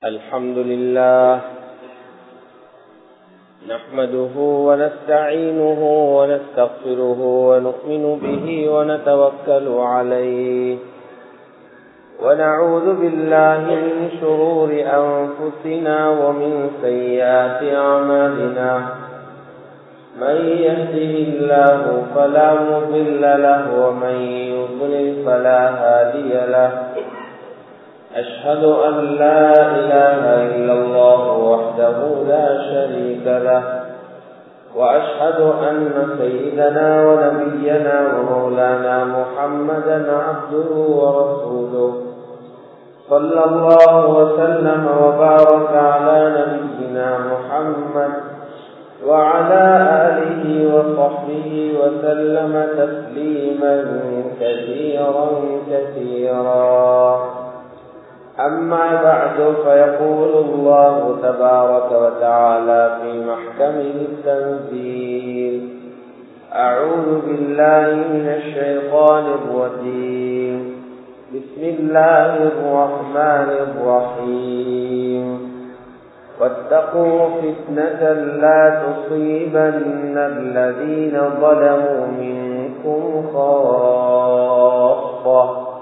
الحمد لله نحمده ونستعينه ونستغفره ونؤمن به ونتوكل عليه ونعوذ بالله من شرور أنفسنا ومن سيئات أعمالنا من يهده الله فلا مضل له ومن يضلل فلا هادي له أشهد أن لا إله إلا الله وحده لا شريك له وأشهد أن سيدنا ونبينا ومولانا محمدا عبده ورسوله صلى الله وسلم وبارك على نبينا محمد وعلى آله وصحبه وسلم تسليما كثيرا كثيرا أما بعد فيقول الله تبارك وتعالى في محكمه التنزيل أعوذ بالله من الشيطان الرجيم بسم الله الرحمن الرحيم واتقوا فتنة لا تصيبن الذين ظلموا منكم خاصة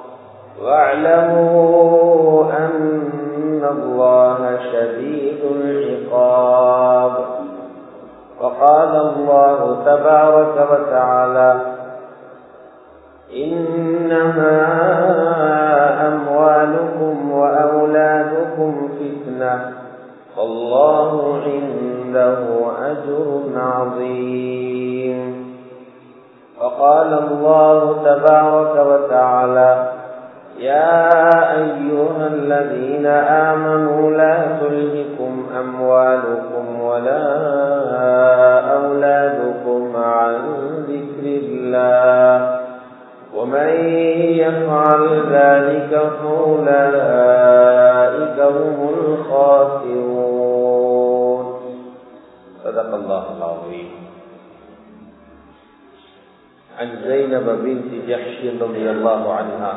واعلموا أن الله شديد العقاب وقال الله تبارك وتعالى إنما أموالكم وأولادكم فتنة والله عنده أجر عظيم وقال الله تبارك وتعالى يا أيها الذين آمنوا لا تلهكم أموالكم ولا أولادكم عن ذكر الله ومن يفعل ذلك فأولئك هم الخاسرون صدق الله العظيم عن زينب بنت جحش رضي الله عنها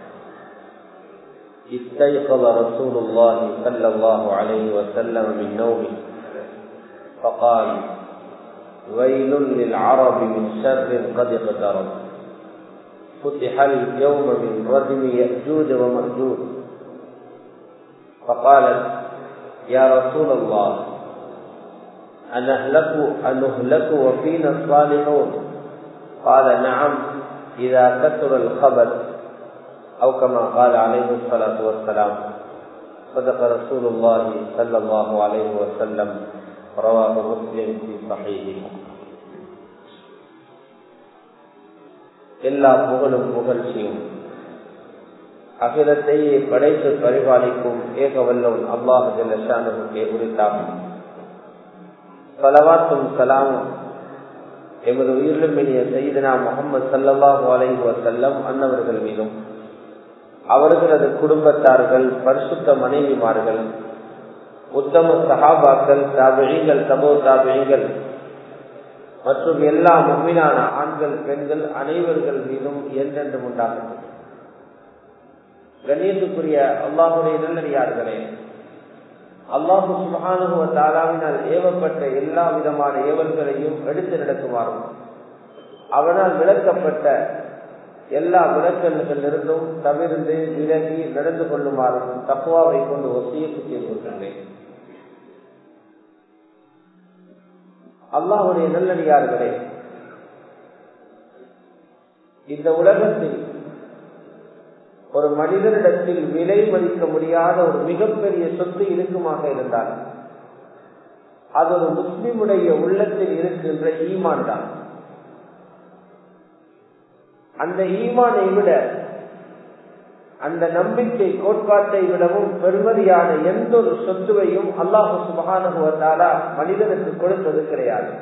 استيقظ رسول الله صلى الله عليه وسلم من نومه فقال ويل للعرب من شر قد اقترب فتح اليوم من ردم يأجوج ومأجوج فقالت يا رسول الله أنهلك أنهلك وفينا الصالحون قال نعم إذا كثر الخبث أو كما قال عليه الصلاة والسلام صدق رسول الله صلى الله عليه وسلم رواه مسلم في صحيحه எல்லா புகழும் புகழ்ச்சியும் அகிலத்தையே படைத்து பரிபாலிக்கும் ஏக வல்லவன் அல்லாஹ் ஜல்லஷானுக்கே உரித்தாகும் பலவாத்தும் சலாமும் எமது உயிரிலும் இனிய செய்தனா முகமது சல்லாஹூ அலைஹி வசல்லம் அன்னவர்கள் மீதும் அவர்களது குடும்பத்தார்கள் பரிசுத்த மனைவிமார்கள் உத்தம சகாபாக்கள் தாபிழிகள் தபோ தாபிழிகள் மற்றும் எல்லா மும்மினான ஆண்கள் பெண்கள் அனைவர்கள் மீதும் என்றென்றும் உண்டாகும் கண்ணியத்துக்குரிய அல்லாஹுடைய நல்லடியார்களே அல்லாஹு சுகானுவ தாலாவினால் ஏவப்பட்ட எல்லா விதமான ஏவல்களையும் எடுத்து நடக்குமாறும் அவனால் விளக்கப்பட்ட எல்லா விளக்கல்களிலிருந்தும் தவிர்ந்து விலகி நடந்து கொள்ளுமாறும் தக்குவாவை கொண்டு ஒசியத்து செய்து கொள்கின்றேன் அல்லாஹுடைய நல்லடியார்களே இந்த உலகத்தில் ஒரு மனிதனிடத்தில் விலை மதிக்க முடியாத ஒரு மிகப்பெரிய சொத்து இருக்குமாக இருந்தால் அது ஒரு முஸ்லிமுடைய உள்ளத்தில் இருக்கின்ற ஈமான் தான் அந்த ஈமானை விட அந்த நம்பிக்கை கோட்பாட்டை விடவும் பெருமதியான எந்த ஒரு சொத்துவையும் அல்லாஹு சுபகானுவத்தாலா மனிதனுக்கு கொடுத்தது கிடையாது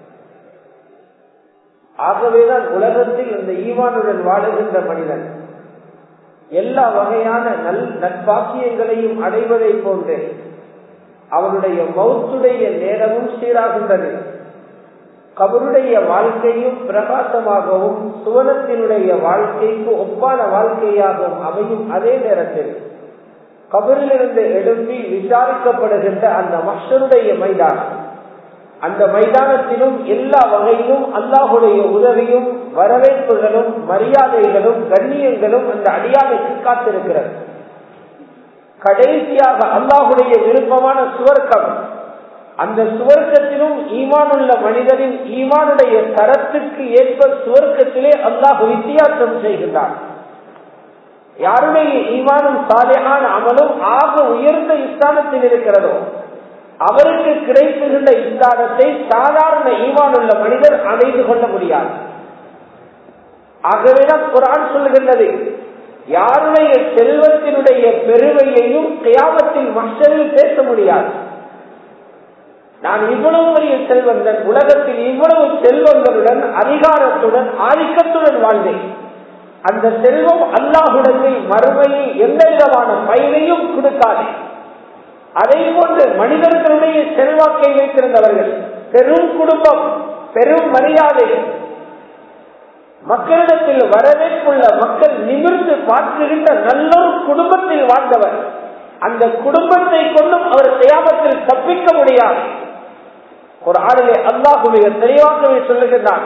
ஆகவேதான் உலகத்தில் இந்த ஈமானுடன் வாழுகின்ற மனிதன் எல்லா வகையான நல் நட்பாக்கியங்களையும் அடைவதை போன்றே அவனுடைய மௌத்துடைய நேரமும் சீராகின்றது கபருடைய வாழ்க்கையும் பிரகாசமாகவும் சுவனத்தினுடைய வாழ்க்கைக்கு ஒப்பான வாழ்க்கையாகவும் அமையும் அதே நேரத்தில் கபரிலிருந்து எழுப்பி விசாரிக்கப்படுகின்ற அந்த மஷருடைய மைதானம் அந்த மைதானத்திலும் எல்லா வகையிலும் அல்லாஹுடைய உதவியும் வரவேற்புகளும் மரியாதைகளும் கண்ணியங்களும் அந்த அடியானுக்கு காத்திருக்கிறது கடைசியாக அல்லாஹுடைய விருப்பமான சுவர்க்கம் அந்த சுவர்க்கத்திலும் ஈமானுள்ள மனிதனின் ஈமானுடைய தரத்துக்கு ஏற்ப சுவர்க்கத்திலே அல்லாஹ் வித்தியாசம் செய்கின்றான் யாருடைய ஈமானும் சாலையான அமலும் ஆக உயர்ந்த இஸ்தானத்தில் இருக்கிறதோ அவருக்கு கிடைக்கின்ற இஸ்தானத்தை சாதாரண ஈமானுள்ள மனிதர் அடைந்து கொள்ள முடியாது ஆகவேதான் குரான் சொல்லுகின்றது யாருடைய செல்வத்தினுடைய பெருமையையும் கியாமத்தில் மக்களில் பேச முடியாது நான் இவ்வளவு பெரிய செல்வந்தன் உலகத்தில் இவ்வளவு செல்வங்களுடன் அதிகாரத்துடன் ஆதிக்கத்துடன் வாழ்ந்தேன் அந்த செல்வம் அல்லாஹுடத்தில் மறுமையில் எந்த விதமான பயனையும் கொடுக்காது அதே போன்று மனிதர்களுடைய செல்வாக்கை வைத்திருந்தவர்கள் பெரும் குடும்பம் பெரும் மரியாதை மக்களிடத்தில் வரவேற்புள்ள மக்கள் நிமிர்ந்து பார்க்கின்ற நல்ல ஒரு குடும்பத்தில் வாழ்ந்தவர் அந்த குடும்பத்தை கொண்டும் அவர் செய்யாமத்தில் தப்பிக்க முடியாது ஒரு ஆளிலே அல்லாஹுடைய தெளிவாகவே சொல்லுகின்றான்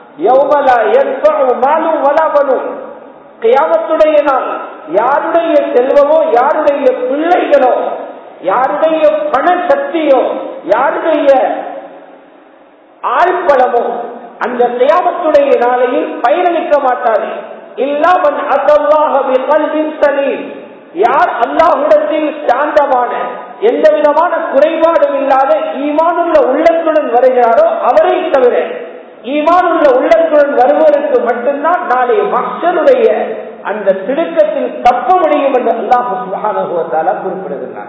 கியாமத்துடைய நாள் யாருடைய செல்வமோ யாருடைய பிள்ளைகளோ யாருடைய பண சக்தியோ யாருடைய ஆழ்பலமோ அந்த கியாமத்துடைய நாளையில் பயனளிக்க மாட்டாரு இல்லாமன் அல்லாஹின் சலீம் யார் அல்லாஹுடத்தில் சாந்தமான எந்த விதமான குறைபாடும் இல்லாத ஈமானுள்ள உள்ளத்துடன் வருகிறாரோ அவரை தவிர ஈமானுள்ள உள்ளத்துடன் வருவதற்கு மட்டும்தான் நாளை மக்களுடைய அந்த திடுக்கத்தில் தப்ப முடியும் என்று அல்லாஹு சுகானுபவத்தால குறிப்பிடுகிறார்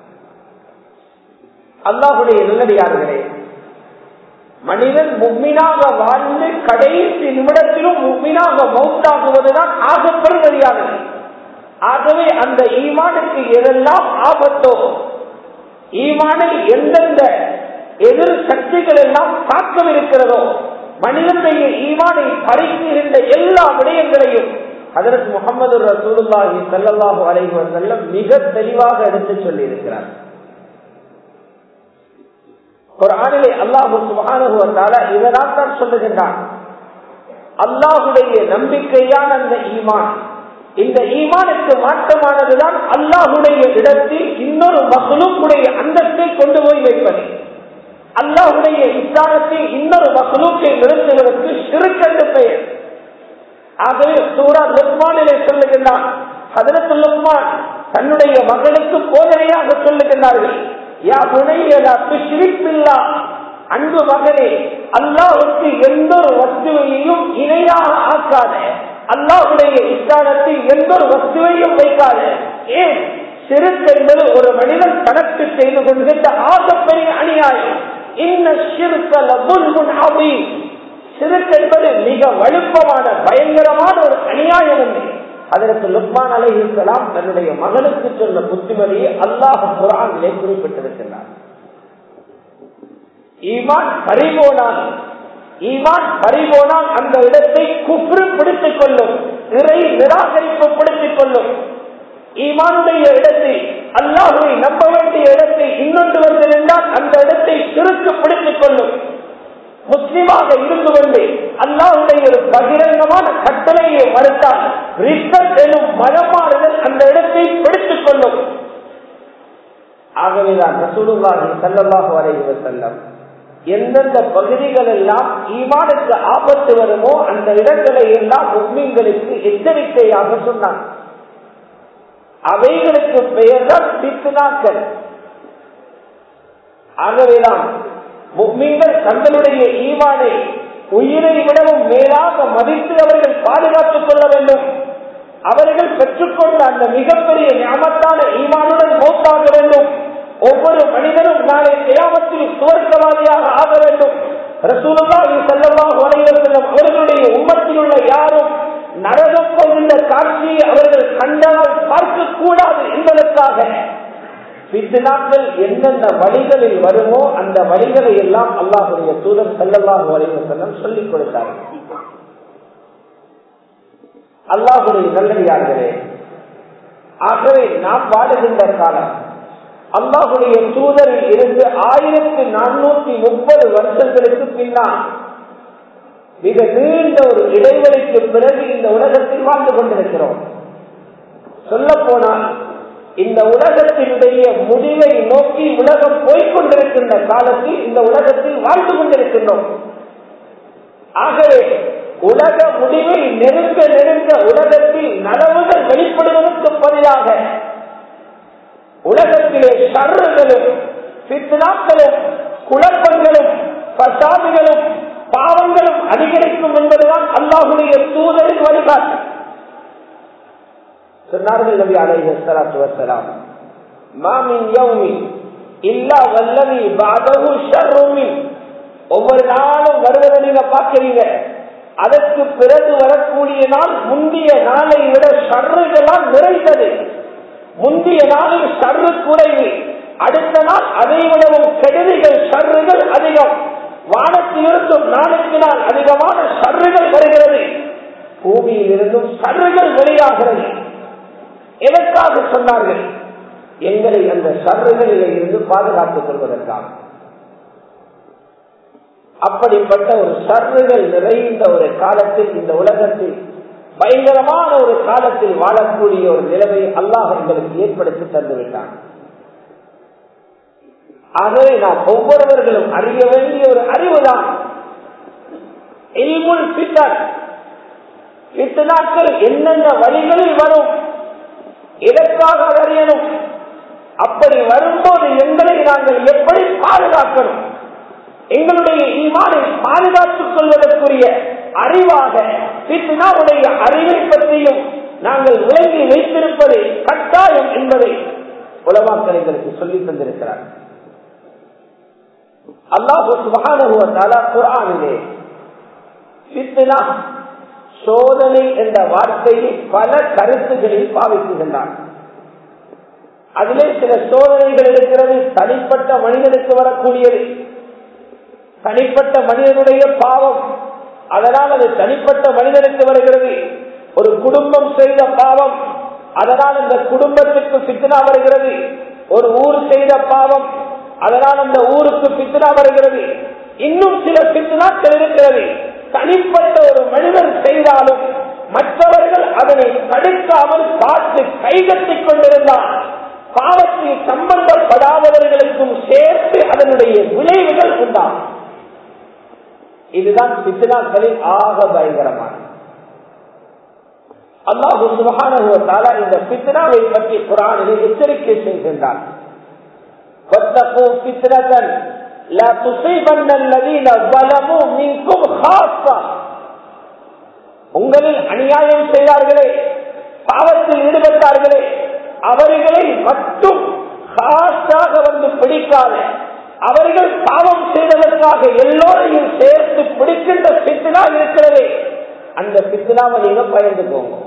அல்லாஹுடைய நல்லடியார்களே மனிதன் முக்மீனாக வாழ்ந்து கடைசி நிமிடத்திலும் முக்மீனாக மௌத்தாகுவதுதான் ஆக பெருமதியானது ஆகவே அந்த ஈமானுக்கு எதெல்லாம் ஆபத்தோ ஈமானை எந்தெந்த எதிர் சக்திகள் எல்லாம் தாக்கவிருக்கிறதோ மனிதனுடைய ஈமானை பறிக்குகின்ற எல்லா விடயங்களையும் அதற்கு முகமது ரசூலுல்லாஹி சல்லாஹு அலைஹி வஸல்லம் மிக தெளிவாக எடுத்து சொல்லி இருக்கிறார் ஒரு ஆணிலே அல்லாஹு சுபானுகு வந்தால இதனால் தான் சொல்லுகின்றான் அல்லாஹுடைய நம்பிக்கையான அந்த ஈமான் இந்த ஈமானுக்கு மாற்றமானதுதான் அல்லாஹுடைய இடத்தில் இன்னொரு மகளுடைய அந்தத்தை கொண்டு போய் வைப்பது அல்லாஹுடைய இஸ்லாமத்தில் இன்னொரு மகளுக்கை நிறுத்துவதற்கு சிறுக்கென்று பெயர் ஆகவே சூரா லுக்மானிலே சொல்லுகின்றான் அதற்கு லுக்மான் தன்னுடைய மகளுக்கு போதனையாக சொல்லுகின்றார்கள் யா புனையலா பிஷ்ரிப்பில்லா அன்பு மகனே அல்லாஹுக்கு எந்த ஒரு வஸ்துவையும் இணையாக ஆக்காத அல்லாஹுடைய இஸ்லாமத்தில் எந்த ஒரு வஸ்துவையும் வைக்காத ஏன் சிறுக்கு என்பது ஒரு மனிதன் தனக்கு செய்து கொள்கின்ற ஆகப்பெரிய அநியாயம் இன்ன சிறுக்கல முன் அவி சிறுக்கு என்பது மிக வலுப்பமான பயங்கரமான ஒரு அநியாயம் என்று அதற்கு லுக்மான் அலைஹிஸ்லாம் தன்னுடைய மகனுக்கு சொன்ன புத்திமதியை அல்லாஹ் குரானிலே குறிப்பிட்டிருக்கிறார் ஈமான் பறிபோனால் ஈமான் பறிபோனால் அந்த இடத்தை குப்ரு பிடித்துக் கொள்ளும் இறை நிராகரிப்பு பிடித்துக் கொள்ளும் ஈமானுடைய இடத்தை அல்லாஹுவை நம்ப வேண்டிய இடத்தை இன்னொன்று வந்திருந்தால் அந்த இடத்தை சுருக்கு பிடித்துக் கொள்ளும் முஸ்லிமாக இருந்து கொண்டு அல்லாஹுடைய ஒரு பகிரங்கமான கட்டளையை மறுத்தால் ரிசல்ட் எனும் மனமாறுதல் அந்த இடத்தை பிடித்துக் கொள்ளும் ஆகவேதான் ரசூலுல்லாஹி ஸல்லல்லாஹு அலைஹி வஸல்லம் எந்தெந்த பகுதிகள் எல்லாம் ஈமானுக்கு ஆபத்து வருமோ அந்த இடங்களை எல்லாம் முஸ்லிம்களுக்கு எச்சரிக்கையாக சொன்னான் அவைகளுக்கு பெயர்தான் பித்னாக்கள் ஆகவேதான் முக்மீன்கள் தங்களுடைய ஈமானை உயிரை விடவும் மேலாக மதித்து அவர்கள் பாதுகாத்துக் கொள்ள வேண்டும் அவர்கள் பெற்றுக்கொண்ட அந்த மிகப்பெரிய ஞாபகத்தான ஈமானுடன் மோத்தாக வேண்டும் ஒவ்வொரு மனிதனும் நாளை கிராமத்தில் சுவர்க்கவாதியாக ஆக வேண்டும் ரசூலுல்லாஹி ஸல்லல்லாஹு அலைஹி வஸல்லம் அவர்களுடைய உம்மத்தில் உள்ள யாரும் நரகம் போகின்ற காட்சியை அவர்கள் கண்டால் பார்க்க கூடாது என்பதற்காக பித்னாக்கள் எந்தெந்த வழிகளில் வருமோ அந்த வழிகளை எல்லாம் அல்லாஹுடைய தூதர் செல்லல்லாஹு அலைஹி வஸல்லம் சொல்லிக் கொடுத்தார்கள் அல்லாஹுடைய நல்லடியார்களே ஆகவே நாம் வாழுகின்ற காலம் அல்லாஹுடைய தூதரில் இருந்து ஆயிரத்தி நானூத்தி முப்பது வருஷங்களுக்கு பின்னால் மிக நீண்ட ஒரு இடைவெளிக்கு பிறகு இந்த உலகத்தில் வாழ்ந்து கொண்டிருக்கிறோம் சொல்ல போனால் இந்த உலகத்தினுடைய முடிவை நோக்கி உலகம் போய்கொண்டிருக்கின்ற காலத்தில் இந்த உலகத்தில் வாழ்ந்து கொண்டிருக்கின்றோம் ஆகவே உலக முடிவை நெருங்க நெருங்க உலகத்தில் நனவுகள் வெளிப்படுவதற்கு பதிலாக உலகத்திலே சர்றுகளும் பித்னாக்களும் குழப்பங்களும் பசாமிகளும் பாவங்களும் அதிகரிக்கும் என்பதுதான் அல்லாஹுடைய தூதரின் வழிகாட்டு சொன்னார்கள் நபி அலைஹி ஸலாத்து வஸலாம் மாமின் யௌமி இல்லா வல்லதி பஅதஹு ஷர்ரு ஒவ்வொரு நாளும் வருவதை நீங்க பார்க்கிறீங்க அதற்கு பிறகு வரக்கூடிய நாள் முந்தைய நாளை விட ஷர்றுகளால் நிறைந்தது முந்தைய நாளில் ஷர்ரு குறைவு அடுத்த நாள் அதை விடவும் கெடுதிகள் ஷர்றுகள் அதிகம் வானத்திலிருந்தும் நாளுக்கு நாள் அதிகமான ஷர்றுகள் வருகிறது பூமியில் இருந்தும் ஷர்றுகள் வெளியாகிறது எதற்காக சொன்னார்கள் எங்களை அந்த ஷர்றுகளில் இருந்து பாதுகாத்துக் கொள்வதற்காக அப்படிப்பட்ட ஒரு சர்றுகள் நிறைந்த ஒரு காலத்தில் இந்த உலகத்தில் பயங்கரமான ஒரு காலத்தில் வாழக்கூடிய ஒரு நிலைமை அல்லாஹ் எங்களுக்கு ஏற்படுத்தி தந்துவிட்டான் ஆகவே நாம் ஒவ்வொருவர்களும் அறிய வேண்டிய ஒரு அறிவுதான் நாட்கள் என்னென்ன வழிகளில் வரும் எதற்காக அறியணும் அப்படி வரும்போது எங்களை நாங்கள் எப்படி பாதுகாக்கணும் எங்களுடைய ஈமானை பாதுகாத்துக் கொள்வதற்குரிய அறிவாக பித்னாவுடைய அறிவை பற்றியும் நாங்கள் விளங்கி வைத்திருப்பது கட்டாயம் என்பதை உலமாக்கள் எங்களுக்கு சொல்லித் தந்திருக்கிறார் அல்லாஹு சுபானுவத்தால குரானிலே பித்னா சோதனை என்ற வார்த்தையை பல கருத்துகளில் பாவிக்குகின்றார் அதிலே சில சோதனைகள் இருக்கிறது தனிப்பட்ட மனிதனுக்கு வரக்கூடியது தனிப்பட்ட மனிதனுடைய பாவம் அதனால் அது தனிப்பட்ட மனிதனுக்கு வருகிறது ஒரு குடும்பம் செய்த பாவம் அதனால் அந்த குடும்பத்துக்கு பித்னா வருகிறது ஒரு ஊர் செய்த பாவம் அதனால் அந்த ஊருக்கு பித்னா வருகிறது இன்னும் சில பித்னாக்கள் இருக்கிறது தனிப்பட்ட ஒரு மனிதர் செய்தாலும் மற்றவர்கள் அதனை தடுக்காமல் பார்த்து கைகட்டிக் கொண்டிருந்தால் பாவத்தில் சம்பந்தப்படாதவர்களுக்கும் சேர்த்து அதனுடைய விளைவுகள் உண்டாகும் இதுதான் பித்னாக்களின் ஆக பயங்கரமான அல்லாஹு சுபகான இந்த பித்னாவை பற்றி குரானிலே எச்சரிக்கை செய்கின்றார் لا تصيبن الذين ظلموا منكم خاصة உங்களில் அநியாயம் செய்தார்களே பாவத்தில் ஈடுபட்டார்களே அவர்களை மட்டும் காசாக வந்து பிடிக்காத அவர்கள் பாவம் செய்ததற்காக எல்லோரையும் சேர்த்து பிடிக்கின்ற பித்னா இருக்கிறதே அந்த பித்னாவை நீங்க பயந்து போங்க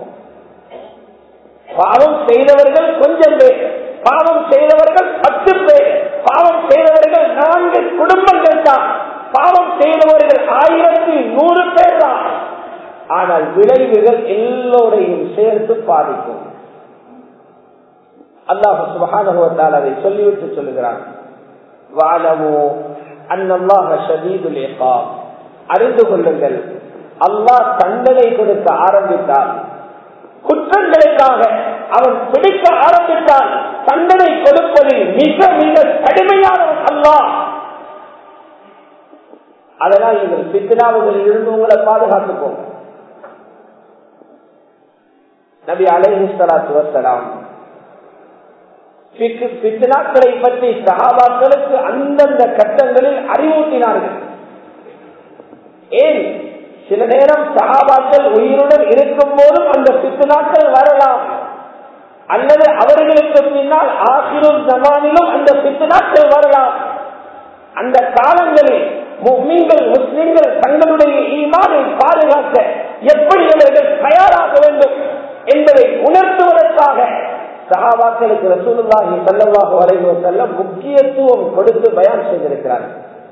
பாவம் செய்தவர்கள் கொஞ்சம் பேர் பாவம் செய்தவர்கள் பத்து பேர் பாவம் செய்தவர்கள் நான்கு குடும்பங்கள் தான் பாவம் செய்தவர்கள் ஆயிரத்தி நூறு பேர் தான் ஆனால் விளைவுகள் எல்லோரையும் சேர்த்து பாதிக்கும் அல்லாஹ் சுபகானுபவத்தால் அதை சொல்லிவிட்டு சொல்லுகிறான் வாழவோ அந்நல்லாக ஷதீதுல் அறிந்து கொள்ளுங்கள் அல்லாஹ் தண்டனை கொடுக்க ஆரம்பித்தால் குற்றங்களுக்காக அவன் பிடிக்க ஆரம்பித்தால் தண்டனை கொடுப்பதில் மிக மிக கடுமையானவன் அல்லாஹ் அதனால் நீங்கள் பித்னாவுகளில் இருந்து உங்களை பாதுகாத்துக்கோங்க நபி அலைஹிஸ்வலாத்து வசலாம் பித்னாக்களை பற்றி சகாபாக்களுக்கு அந்தந்த கட்டங்களில் அறிவூட்டினார்கள் ஏன் சில நேரம் சகாபாக்கள் உயிருடன் இருக்கும் போதும் அந்த பித்னாக்கள் வரலாம் அல்லது அவர்களுக்கு பின்னால் ஆசிரும் ஜமானிலும் அந்த பித்னாக்கள் வரலாம் அந்த காலங்களில் முஸ்லிம்கள் முஸ்லிம்கள் தங்களுடைய ஈமானை பாதுகாக்க எப்படி அவர்கள் தயாராக வேண்டும் என்பதை உணர்த்துவதற்காக சகாபாக்களுக்கு ரசூலுல்லாஹி சல்லாஹு அலைவ செல்லம் முக்கியத்துவம் கொடுத்து பயான் செய்திருக்கிறார்கள்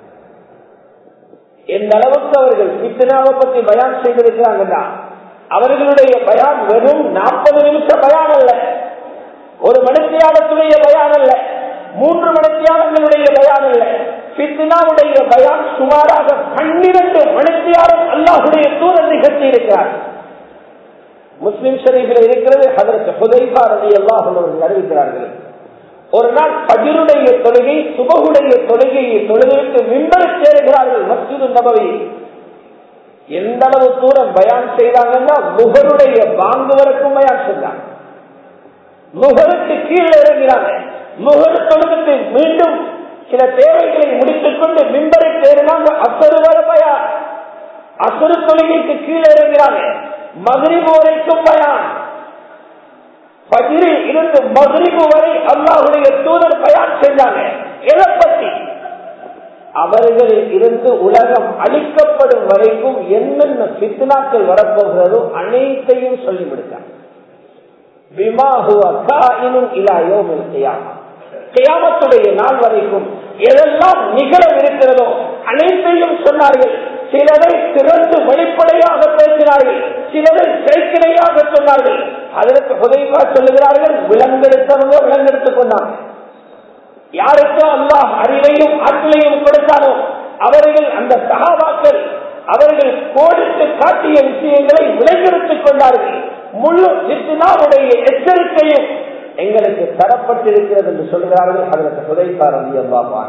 எந்த அளவுக்கு அவர்கள் பித்னாவை பற்றி பயான் செய்திருக்கிறாங்கன்னா அவர்களுடைய பயான் வெறும் நாற்பது நிமிஷம் பயான் அல்ல ஒரு மணித்தியாலத்துடைய பயான் அல்ல மூன்று மணித்தியாலங்களுடைய பயான் அல்ல பித்னாவுடைய பயான் சுமாராக பன்னிரண்டு மணித்தியாலம் அல்லாஹுடைய தூரம் நிகழ்த்தி இருக்கிறார் முஸ்லிம் ஷரீஃபில் இருக்கிறது அதற்கு புதைபா ரவி அல்லாஹ் அறிவிக்கிறார்கள் ஒரு நாள் பஜருடைய தொழுகை சுபகுடைய தொழுகையை தொழுகைக்கு மின்பர் சேருகிறார்கள் மஸ்ஜிது நபவி எந்த அளவு தூரம் பயான் செய்தாங்கன்னா முகருடைய பாங்கு வரைக்கும் பயான் செஞ்சாங்க முகருக்கு கீழே இறங்கிறாங்க முகர் தொழுகத்தை மீண்டும் சில தேவைகளை முடித்துக் கொண்டு மின்பரை சேருனாங்க அசரு வர பயான் அசரு தொழுகைக்கு கீழே இறங்கிறாங்க மகிரிபு வரைக்கும் பயான் பகிரில் இருந்து மகிரிபு வரை அல்லாஹுடைய தூதர் பயான் செஞ்சாங்க எதை பத்தி அவர்களில் இருந்து உலகம் அழிக்கப்படும் வரைக்கும் என்னென்ன பித்னாக்கள் வரப்போகிறதோ அனைத்தையும் சொல்லிவிடுத்தாங்க கியாமத்துடைய நாள் வரைக்கும் எதெல்லாம் நிகழவிருக்கிறதோ அனைத்தையும் சொன்னார்கள் சிலரை திறந்து வெளிப்படையாக பேசினார்கள் சிலரை செயற்கிணையாக சொன்னார்கள் அதற்கு உதவிவா சொல்லுகிறார்கள் விலங்கெடுத்தவங்க விலங்கெடுத்துக் கொண்டாங்க யாருக்கு அல்லாஹ் அறிவையும் ஆற்றலையும் கொடுத்தாரோ அவர்கள் அந்த சகாபாக்கள் அவர்கள் கோடிட்டு காட்டிய விஷயங்களை விலங்கெடுத்துக் கொண்டார்கள் முழு சித்தினாவுடைய எச்சரிக்கையும் எங்களுக்கு தரப்பட்டிருக்கிறது என்று சொல்கிறார்கள் அதற்கு புதைப்பா ரவி அல்லாஹான்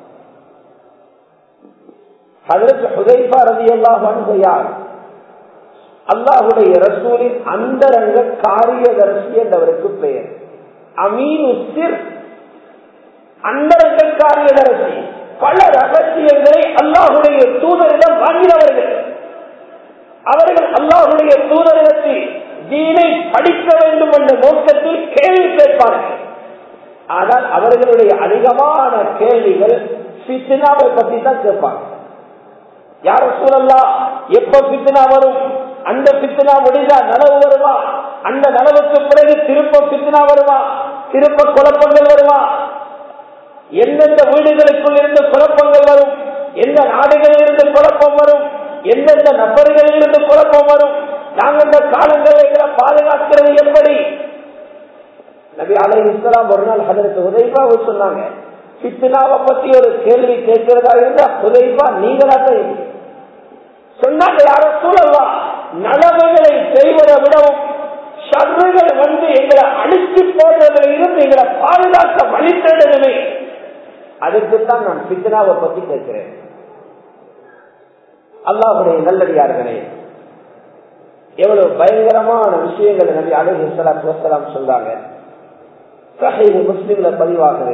அதற்கு புதைப்பா ரவி அல்லாஹான் யார் அல்லாஹுடைய ரசூலின் அந்தரங்க காரியதர்சி என்றவருக்கு பெயர் அமீனு சிர் அந்தரங்க காரியதர்சி பல ரகசியங்களை அல்லாஹுடைய தூதரிடம் வாங்கினவர்கள் அவர்கள் அல்லாஹுடைய தூதரிடத்தில் தீனை படிக்க வேண்டும் என்ற நோக்கத்தில் கேள்வி கேட்பார்கள் ஆனால் அவர்களுடைய அதிகமான கேள்விகள் பித்னாவை பற்றி தான் கேட்பாங்க யார சூழல்லா எப்ப பித்னா வரும் அந்த பித்னா முடிந்தா நனவு வருமா அந்த நனவுக்கு பிறகு திருப்ப பித்னா வருமா திருப்ப குழப்பங்கள் வருமா எந்தெந்த வீடுகளுக்குள் இருந்து குழப்பங்கள் வரும் எந்த நாடுகளில் இருந்து குழப்பம் வரும் எந்தெந்த நபர்களில் இருந்து குழப்பம் வரும் நாங்கள் இந்த காலங்களை பாதுகாக்கிறது எப்படி நபி அலை இஸ்லாம் ஒரு நாள் அதற்கு உதய்பாவை சொன்னாங்க பித்னாவை பத்தி ஒரு கேள்வி கேட்கிறதா இருந்தா உதய்பா நீங்களா தான் சொன்னாங்க யாரும் சூழலாம் நலவுகளை செய்வதை விடவும் சர்றுகள் வந்து எங்களை அழிச்சு போடுறதுல இருந்து எங்களை பாதுகாக்க வழி தேடணுமே அதுக்குத்தான் நான் பித்னாவை பத்தி கேட்கிறேன் அல்லாஹுடைய நல்லடியார்களே எவ்வளவு பயங்கரமான விஷயங்களை நபி அலஹி சலாத்து வசலாம் சொல்றாங்க சஹீஹ் முஸ்லிம்ல பதிவாகவே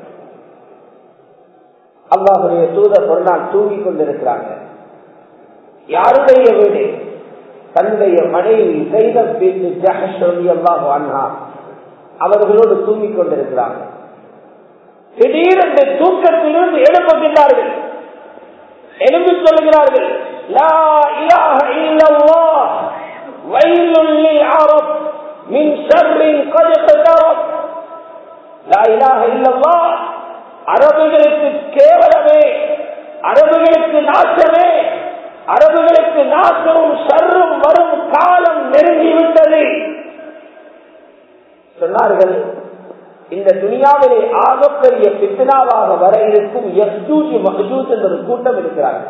அல்லாஹுடைய தூதர் ஒரு நாள் தூங்கிக் கொண்டிருக்கிறாங்க யாருடைய வீடு தன்னுடைய மனைவி சைதம் பேச்சு ஜஹி அல்லாஹு அண்ணா அவர்களோடு தூங்கிக் கொண்டிருக்கிறாங்க திடீரென்று தூக்கத்திலிருந்து எழுப்புகின்றார்கள் எழுப்பி சொல்லுகிறார்கள் லா இலாஹ இல்லல்லாஹ் வைலுல் லில் அரப் மின் ஷர்ரின் قد اقترب லா இலாஹ இல்லல்லாஹ் அரபுகளுக்கு கேவலமே அரபுகளுக்கு நாசமே அரபுகளுக்கு நாசமும் சர்ரும் வரும் காலம் நெருங்கிவிட்டது சொன்னார்கள் இந்த துணியாவிலே ஆகப்பெரிய பித்னாவாக வர இருக்கும் எஸ்ஜூஜி மஹஜூத் என்ற ஒரு கூட்டம் இருக்கிறார்கள்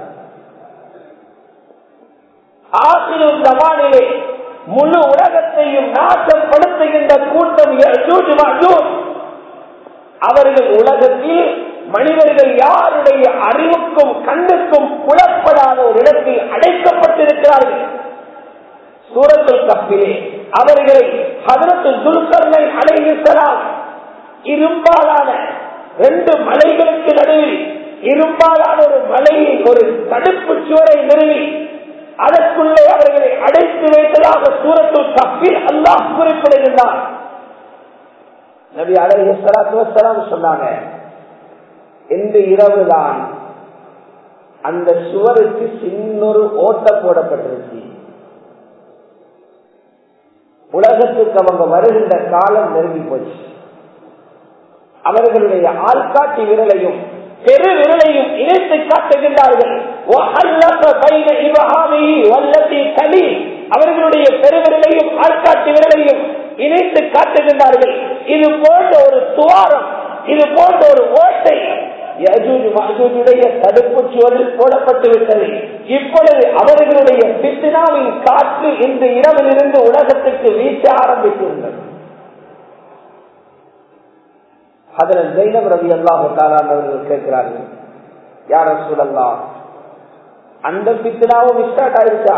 ஆசிரியர் ஜமானிலே முழு உலகத்தையும் நாசப்படுத்துகின்ற கூட்டம் யஜூஜ் மஹஜூத் அவர்கள் உலகத்தில் மனிதர்கள் யாருடைய அறிவுக்கும் கண்ணுக்கும் புலப்படாத ஒரு இடத்தில் அடைக்கப்பட்டிருக்கிறார்கள் சூரத்தில் கப்பிலே அவர்களை ஹதரத்து துல்கர்னை அடைவிக்கலாம் இரும்பாலான ரெண்டு மலைகளுக்கு நடுவில் இரும்பாலான ஒரு மலையை ஒரு தடுப்பு சுவரை நிறுவி அதற்குள்ளே அவர்களை அடைத்து வைத்ததாக சூரத்தில் கப்பில் அல்லாஹ் குறிப்பிடுகின்றார் நபி அலைஹி ஸலாத்து வஸலாம் சொன்னாங்க இந்த இரவுதான் அந்த சுவருக்கு சின்னொரு ஓட்ட போடப்பட்டிருச்சு உலகத்துக்கு அவங்க வருகின்ற காலம் நெருங்கி போச்சு அவர்களுடைய ஆள்காட்டி விரலையும் பெரு விரலையும் இணைத்து காட்டுகின்றார்கள் அவர்களுடைய பெருவிரலையும் ஆள்காட்டி விரலையும் இணைத்து காட்டுகின்றார்கள் இது போன்ற ஒரு துவாரம் இது போன்ற ஒரு ஓட்டை யஜூஜுடைய தடுப்பு சுவரில் போடப்பட்டு விட்டது இப்பொழுது அவர்களுடைய பித்னாவின் காற்று இந்த இரவிலிருந்து உலகத்துக்கு வீச ஆரம்பித்துள்ளது அதில் ஜெயினப் ரவி அல்லாஹாலான் அவர்கள் கேட்கிறார்கள் யார சூழல்லா அந்த பித்னாவும் ஸ்டார்ட் ஆயிருச்சா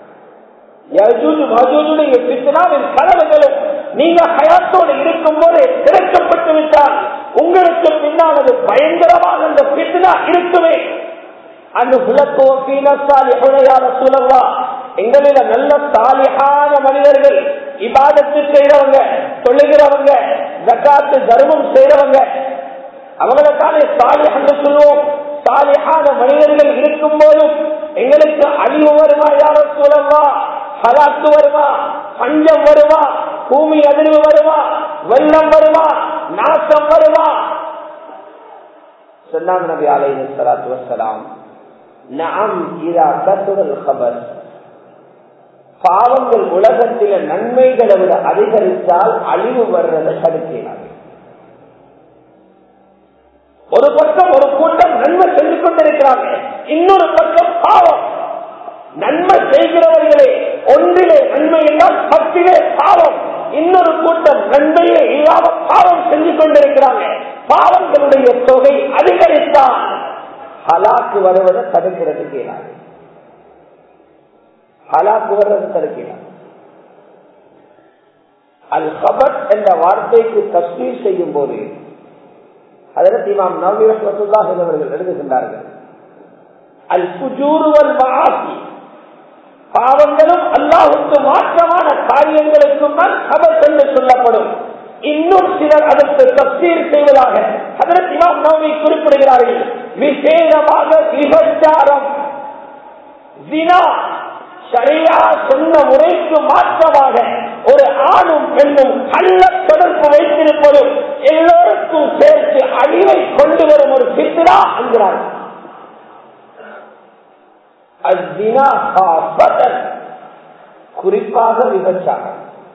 யஜூஜுடைய பித்னாவின் கலவுகளும் நீங்க ஹயாத்தோடு இருக்கும் போது திறக்கப்பட்டு விட்டால் உங்களுக்கு பின்னானது பயங்கரமாக அந்த பித்னா இருக்குமே அந்த புலத்தோப்பினால சூழல்லா எங்களில நல்ல சாலிகான மனிதர்கள் இபாதத்து செய்யறவங்க சொல்லுகிறவங்க ஜக்காத்து தர்மம் செய்யறவங்க அவங்களுக்கான சாலிஹன்னு சொல்லுவோம் சாலிஹான மனிதர்கள் இருக்கும் போதும் எங்களுக்கு அழிவு வருமா யார சூழல்லா ஹலாக்கு வருமா பஞ்சம் வருமா பூமி அதிர்வு வருமா வெள்ளம் வருமா நாசம் வருமா சொன்னாங்க நபி அலைஹி ஸலாத்து வஸலாம் நஅம் இதா கத்துரல் கபர் பாவங்கள் உலகத்தில நன்மைகளை விட அதிகரித்தால் அழிவு வர்றதை தடுக்கிறார்கள் ஒரு பக்கம் ஒரு கூட்டம் நன்மை செஞ்சு கொண்டிருக்கிறாங்க இன்னொரு பக்கம் பாவம் நன்மை செய்கிறவர்களே ஒன்றிலே நன்மை என்றால் பத்திலே பாவம் இன்னொரு கூட்டம் நன்மையே இல்லாம பாவம் செஞ்சு கொண்டிருக்கிறாங்க பாவங்களுடைய தொகை அதிகரித்தால் ஹலாக்கு வருவதை தடுக்கிறது கேளாது ஹலாக்கு வருவதை தடுக்கிறார் அல் ஹபத் என்ற வார்த்தைக்கு தஸ்மீர் செய்யும் போது அதற்கு இமாம் நவீ ரஹமத்துல்லாஹ் அவர்கள் எழுதுகின்றார்கள் அல் புஜூருவல் மகாசி பாவங்களும் அல்லாஹுக்கு மாற்றமான காரியங்களுக்கும் தான் கபத் என்று சொல்லப்படும் இன்னும் சிலர் அதற்கு தப்சீர் செய்வதாக அதற்கு இமாம் நவமி குறிப்பிடுகிறார்கள் விசேடமாக விபச்சாரம் ஜினா சரியா சொன்ன முறைக்கு மாற்றமாக ஒரு ஆணும் பெண்ணும் கள்ள தொடர்பு வைத்திருப்பதும் எல்லோருக்கும் சேர்த்து அழிவை கொண்டு வரும் ஒரு சித்திரா என்கிறார்கள் குறிப்பாக விபச்சாரம்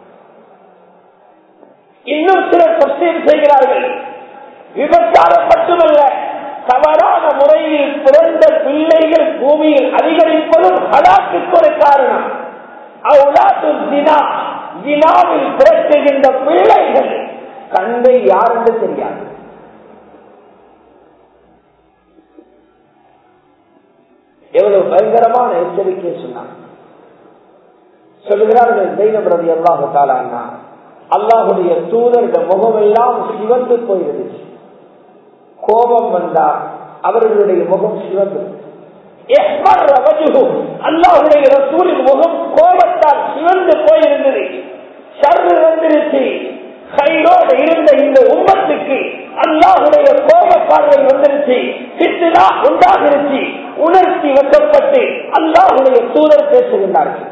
இன்னும் சிலர் தப்சீர் செய்கிறார்கள் விபச்சாரம் மட்டுமல்ல தவறான முறையில் பிறந்த பிள்ளைகள் பூமியில் அதிகரிப்பதும் ஹலாத்துக்கு ஒரு காரணம் அவுலாத்து தினா தினாவில் பிறக்குகின்ற பிள்ளைகள் தந்தை யார் என்று தெரியாது எவ்வளவு பயங்கரமான எச்சரிக்கை சொன்னாங்க சொல்லுகிறார்கள் தெய்வம் ரவி அல்லாஹு தாலான்னா அல்லாஹுடைய தூதருடைய முகமெல்லாம் சிவந்து போயிருந்துச்சு கோபம் வந்தா அவர்களுடைய முகம் சிவந்து அல்லாஹுடைய ரசூலின் முகம் கோபத்தால் சிவந்து போயிருந்தது சர்வு வந்துருச்சு கையோடு இருந்த இந்த உம்மத்துக்கு அல்லாஹுடைய கோப பார்வை வந்துருச்சு சித்துதா உண்டாகிருச்சு உணர்ச்சி வைக்கப்பட்டு அல்லாஹுடைய தூதர் பேசுகின்றார்கள்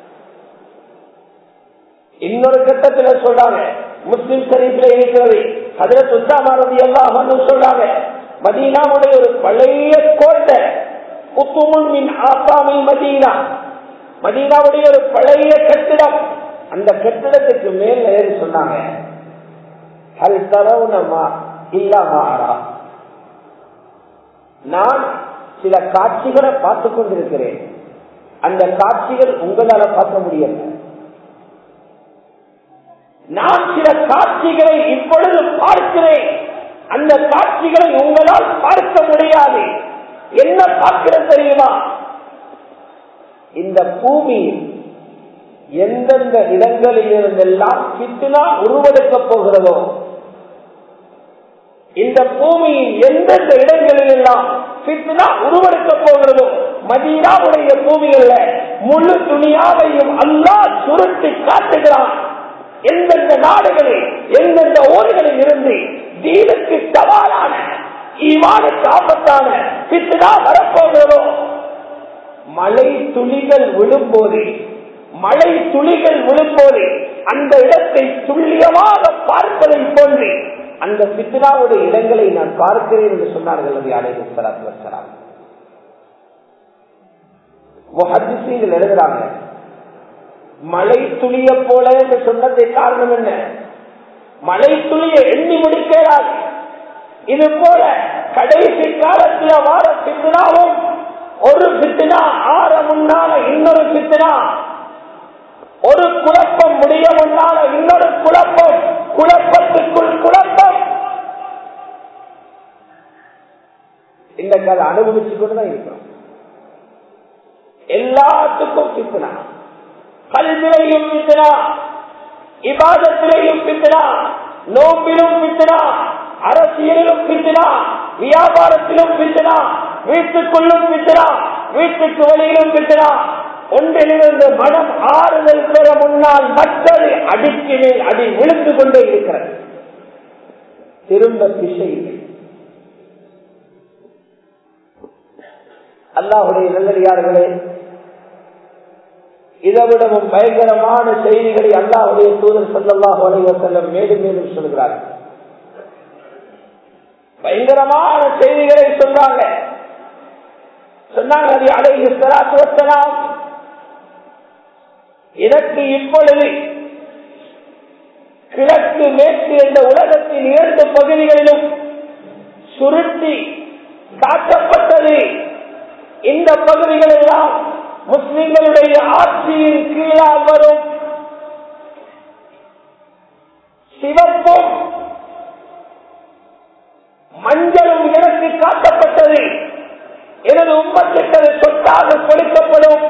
இன்னொரு கட்டத்தில் சொல்றாங்க முஸ்லிம் ஷரீஃப்ல இருக்கிறது அதுல சுத்தாமாரதி எல்லாம் வந்து சொல்றாங்க மதீனாவுடைய ஒரு பழைய கோட்டை புத்துமுன் மின் ஆசாமி மதீனா மதீனாவுடைய ஒரு பழைய கட்டிடம் அந்த கட்டிடத்துக்கு மேல் ஏறி சொன்னாங்க ஹல் தரவுனமா இல்லாமாரா நான் சில காட்சிகளை பார்த்து கொண்டிருக்கிறேன் அந்த காட்சிகள் உங்களால பார்க்க முடியல நான் சில காட்சிகளை இப்பொழுது பார்க்கிறேன் அந்த காட்சிகளை உங்களால் பார்க்க முடியாது என்ன பார்க்கிறது தெரியுமா இந்த பூமி எந்தெந்த இடங்களில் இருந்தெல்லாம் பித்னா உருவெடுக்கப் போகிறதோ இந்த பூமியின் எந்தெந்த இடங்களில் எல்லாம் பித்னா உருவெடுக்கப் போகிறதோ மதீனாவுடைய பூமியில் முழு துணியாவையும் அல்லா சுருட்டி காட்டுகிறான் எந்தெந்த நாடுகளில் எந்தெந்த ஊர்களில் இருந்து தீனுக்கு சவாலான ஈமானுக்கு ஆபத்தான பித்னா வரப்போகிறதோ மழை துளிகள் விழும்போது மழை துளிகள் விழும்போது அந்த இடத்தை துல்லியமாக பார்ப்பதை போன்று அந்த பித்னாவுடைய இடங்களை நான் பார்க்கிறேன் என்று சொன்னார்கள் நபி அலைஹி ஸலாத்து வஸலாம் முஹத்திஸீன்கள் எழுதுறாங்க மழை துளிய போல என்று சொன்னதை காரணம் என்ன மழை துளியை எண்ணி முடிக்கிறார் இது போல கடைசி காலத்தில் வார பித்னாவும் ஒரு பித்னா ஆற முன்னால இன்னொரு பித்னா ஒரு குழப்பம் முடிய முன்னால இன்னொரு குழப்பம் குழப்பத்துக்குள் குழப்பம் இந்த கதை அனுபவிச்சு கொண்டுதான் இருக்கிறோம் எல்லாத்துக்கும் பித்தனா கல்விலையும் பித்தனா இபாதத்திலையும் பித்தனா நோம்பிலும் பித்தனா அரசியலிலும் பித்தனா வியாபாரத்திலும் பித்தனா வீட்டுக்குள்ளும் பித்தனா வீட்டுக்கு வெளியிலும் பித்தனா ஒன்றிலிருந்து மனம் ஆறுதல் பெற முன்னால் மற்றது அடிக்கு மேல் அடி விழுந்து கொண்டே இருக்கிறது திரும்ப திசை இல்லை அல்லாஹுடைய நல்லடியார்களே இதைவிடவும் பயங்கரமான செய்திகளை அல்லாஹுடைய தூதர் சொல்லல்லாஹு அலைவசல்லம் மேலும் மேலும் சொல்கிறார் பயங்கரமான செய்திகளை சொல்றாங்க சொன்னாங்க அலைஹி ஸலாத்து வஸ்ஸலாம் எனக்கு இப்பொழுது கிழக்கு மேற்கு என்ற உலகத்தின் இரண்டு பகுதிகளிலும் சுருட்டி காட்டப்பட்டது இந்த பகுதிகள் எல்லாம் முஸ்லிம்களுடைய ஆட்சியின் கீழால் வரும் சிவப்பும் மஞ்சளும் எனக்கு காட்டப்பட்டது எனது உம்மத்திட்டது சொத்தாக கொடுக்கப்படும்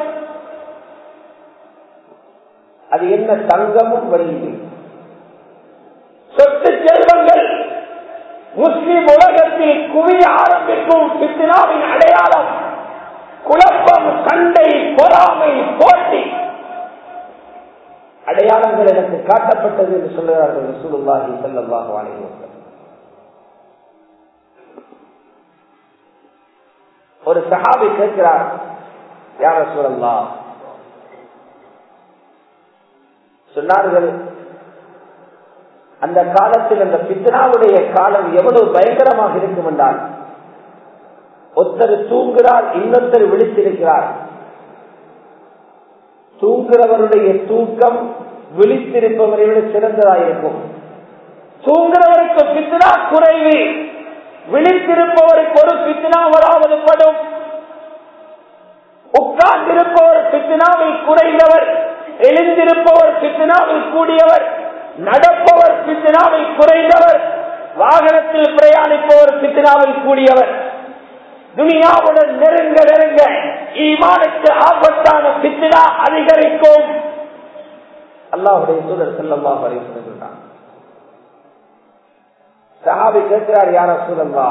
அது என்ன தங்கமும் வழியும் சொத்து செல்வங்கள் முஸ்லிம் உலகத்தில் குவிய ஆரம்பிக்கும் பித்னாவின் அடையாளம் குழப்பம் சண்டை பொறாமை போட்டி அடையாளங்கள் எனக்கு காட்டப்பட்டது என்று சொல்லுகிறார்கள் ரசூலுல்லாஹி ஸல்லல்லாஹு அலைஹி வஸல்லம் ஒரு சஹாபி கேட்கிறார் யார் ரசூலல்லா சொன்னார்கள் அந்த காலத்தில் அந்த பித்னாவுடைய காலம் எவ்வளவு பயங்கரமாக இருக்கும் என்றால் ஒருத்தர் தூங்குகிறார் இன்னொருத்தர் விழித்திருக்கிறார் தூங்குறவருடைய தூக்கம் விழித்திருப்பவரை விட சிறந்ததாயிருக்கும் தூங்குறவருக்கு பித்னா குறைவு விழித்திருப்பவருக்கு ஒரு பித்னா வராவது படும் உட்கார்ந்திருப்பவர் பித்னாவில் குறைந்தவர் எழுந்திருப்பவர் பித்னாவில் கூடியவர் நடப்பவர் பித்னாவில் குறைந்தவர் வாகனத்தில் பிரயாணிப்பவர் பித்னாவில் கூடியவர் துனியாவுடன் நெருங்க நெருங்க ஈமானுக்கு ஆபத்தான பித்னா அதிகரிக்கும் அல்லாவுடைய சூழல் செல்லம்மா சொல்கிறான் சஹாபி கேட்கிறார் யார சூழல்லா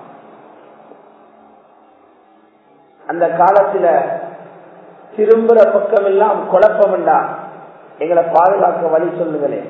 அந்த காலத்துல திரும்புற பக்கம் எல்லாம் குழப்பம் என்றா எங்களை பாதுகாக்க வழி சொல்லுங்களே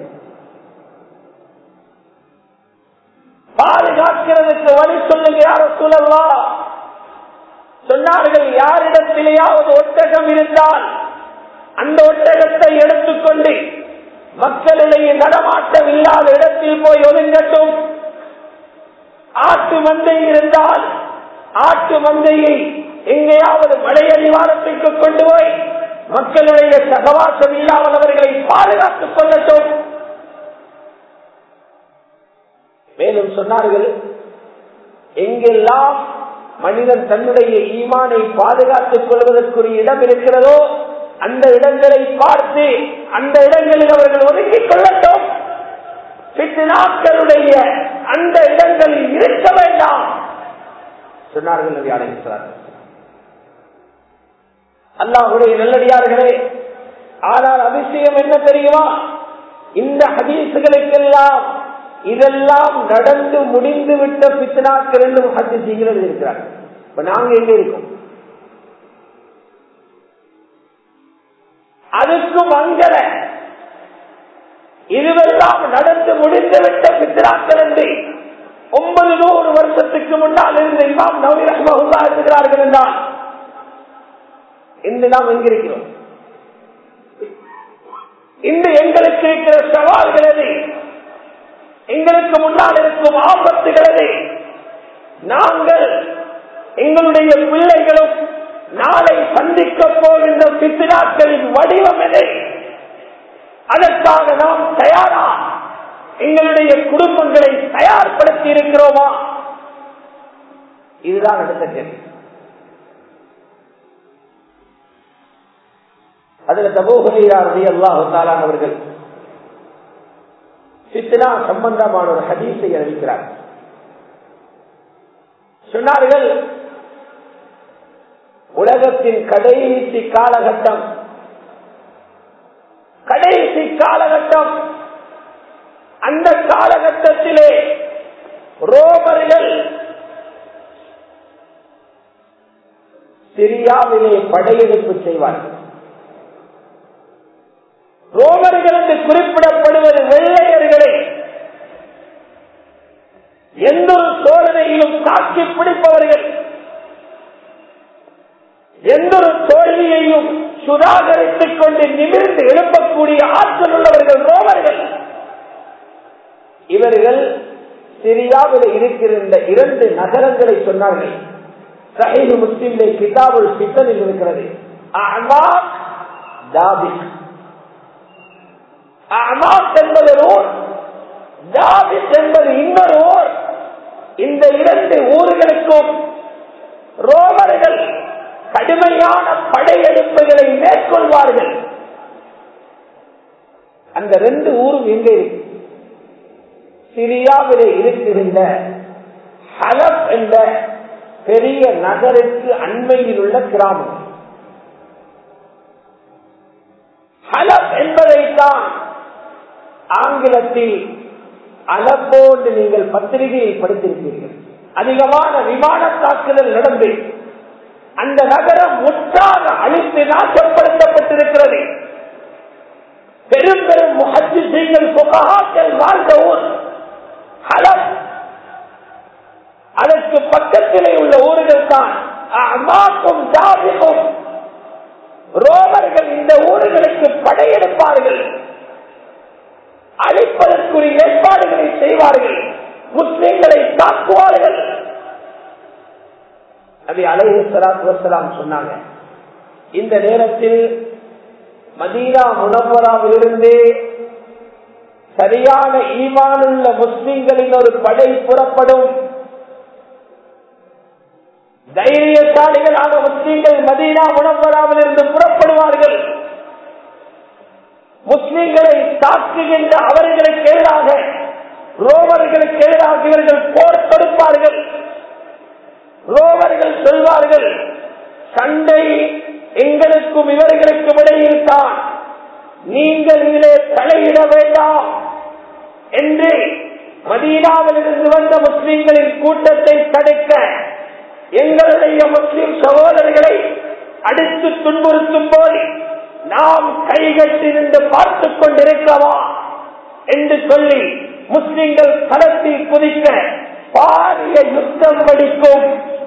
பாதுகாக்கிறதுக்கு வழி சொல்லுங்க யார சூழல்லா சொன்னார்கள் யாரிடத்திலேயாவது ஒட்டகம் இருந்தால் அந்த ஒட்டகத்தை எடுத்துக்கொண்டு மக்களிடையே நடமாட்டம் இல்லாத இடத்தில் போய் ஒதுங்கட்டும் ஆட்டு மந்தை இருந்தால் ஆட்டு மந்தையை எங்கேயாவது மலையடிவாரத்திற்கு கொண்டு போய் மக்களுடைய சகவாசம் இல்லாமல் அவர்களை பாதுகாத்துக் கொள்ளட்டும் மேலும் சொன்னார்கள் எங்கெல்லாம் மனிதன் தன்னுடைய ஈமானை பாதுகாத்துக் கொள்வதற்குரிய இடம் இருக்கிறதோ அந்த இடங்களை பார்த்து அந்த இடங்களில் அவர்கள் ஒதுக்கிக் கொள்ளட்டும் நாட்களுடைய அந்த இடங்களில் இருக்க வேண்டாம் சொன்னார்கள் நபி அழைக்கிறார்கள் அல்லாஹுடைய நல்லடியார்களே ஆனால் அதிசயம் என்ன தெரியுமா இந்த ஹதீசுகளுக்கெல்லாம் இதெல்லாம் நடந்து முடிந்து விட்ட பித்தனாக்கள் என்று ஹதீசுகள் இருக்கிறார்கள் இப்ப நாங்க எங்க இருக்கோம் அதுக்கும் அங்கல இதுவெல்லாம் நடந்து முடிந்துவிட்ட பித்ராக்கள் என்று ஒன்பது நூறு வருஷத்துக்கு முன்னால் இருந்த இமாம் நவீ ரஹ்மஹுல்லா இருக்கிறார்கள் என்றால் இன்று நாம் எங்கிருக்கிறோம் இன்று எங்களுக்கு இருக்கிற சவால்கள் எது எங்களுக்கு முன்னால் இருக்கும் ஆபத்துகள் எது நாங்கள் எங்களுடைய பிள்ளைகளும் நாளை சந்திக்க போகின்ற பித்தினாக்களின் வடிவம் எது அதற்காக நாம் தயாரா எங்களுடைய குடும்பங்களை தயார்படுத்தி இருக்கிறோமா இதுதான் அடுத்த கேள்வி அதுல தபோகுரையாரதி அல்லாஹு தாலான் அவர்கள் சித்தனா சம்பந்தமான ஒரு ஹதீஸை அறிவிக்கிறார் சொன்னார்கள் உலகத்தின் கடைசி காலகட்டம் கடைசி காலகட்டம் அந்த காலகட்டத்திலே ரோமர்கள் சிரியாவிலே படையெடுப்பு செய்வார்கள் ரோமர்கள் என்று குறிப்பிடப்படுவது வெள்ளையர்களை எந்த ஒரு சோதனையிலும் தாக்கி பிடிப்பவர்கள் எந்த ஒரு தோல்வியையும் சுதாகரித்துக் கொண்டு நிமிர்ந்து எழுப்பக்கூடிய ஆற்றல் உள்ளவர்கள் ரோமர்கள் இவர்கள் சிரியாவில் இருக்கின்ற இரண்டு நகரங்களை சொன்னார்கள் சஹீது முஸ்லிம்லே கிதாபுல் சித்தனில் இருக்கிறது அமாக் தாபிக் அமாக் என்பது ஊர் தாபிக் என்பது இன்னொரு ஊர் இந்த இரண்டு ஊர்களுக்கும் ரோமர்கள் கடுமையான படையெடுப்புகளை மேற்கொள்வார்கள் அந்த ரெண்டு ஊரும் எங்க இருக்கு சிரியாவிலே இருக்கின்ற ஹலப் என்ற பெரிய நகருக்கு அண்மையில் உள்ள கிராமம் ஹலப் என்பதைத்தான் ஆங்கிலத்தில் அலப்போன்று நீங்கள் பத்திரிகையை படித்திருப்பீர்கள் அதிகமான விமான தாக்குதல் நடந்து அந்த நகரம் முற்றாக அழித்து நாசப்படுத்தப்பட்டிருக்கிறது பெரும் பெரும் முகஜிகள் புகாக்கள் வாழ்ந்த ஊர் ஹலம் அதற்கு பக்கத்திலே உள்ள ஊர்கள் தான் அமாக்கும் ஜாதிக்கும் ரோமர்கள் இந்த ஊர்களுக்கு படையெடுப்பார்கள் அழிப்பதற்குரிய ஏற்பாடுகளை செய்வார்கள் முஸ்லிம்களை தாக்குவார்கள் நபி அலைஹி சலாத்து வசலாம் சொன்னாங்க இந்த நேரத்தில் மதீனா முனவராவிலிருந்து சரியான ஈமானுள்ள முஸ்லிம்களின் ஒரு படை புறப்படும் தைரியசாலிகளான முஸ்லிம்கள் மதீனா முனவராவில் இருந்து புறப்படுவார்கள் முஸ்லிம்களை தாக்குகின்ற அவர்களுக்கு எதிராக ரோமர்களுக்கு எதிராக இவர்கள் போர் தொடுப்பார்கள் ரோமர்கள் சொல்வார்கள் சண்டை எங்களுக்கும் இவர்களுக்கும் இடையில் தான் நீங்கள் இதிலே தலையிட வேண்டாம் என்று மதீனாவில் இருந்து வந்த முஸ்லிம்களின் கூட்டத்தை தடுக்க எங்களுடைய முஸ்லிம் சகோதரர்களை அடித்து துன்புறுத்தும் போது நாம் கைகட்டி நின்று பார்த்துக் கொண்டிருக்கவா என்று சொல்லி முஸ்லிம்கள் களத்தில் குதிக்க பாரிய யுத்தம் படிக்கும்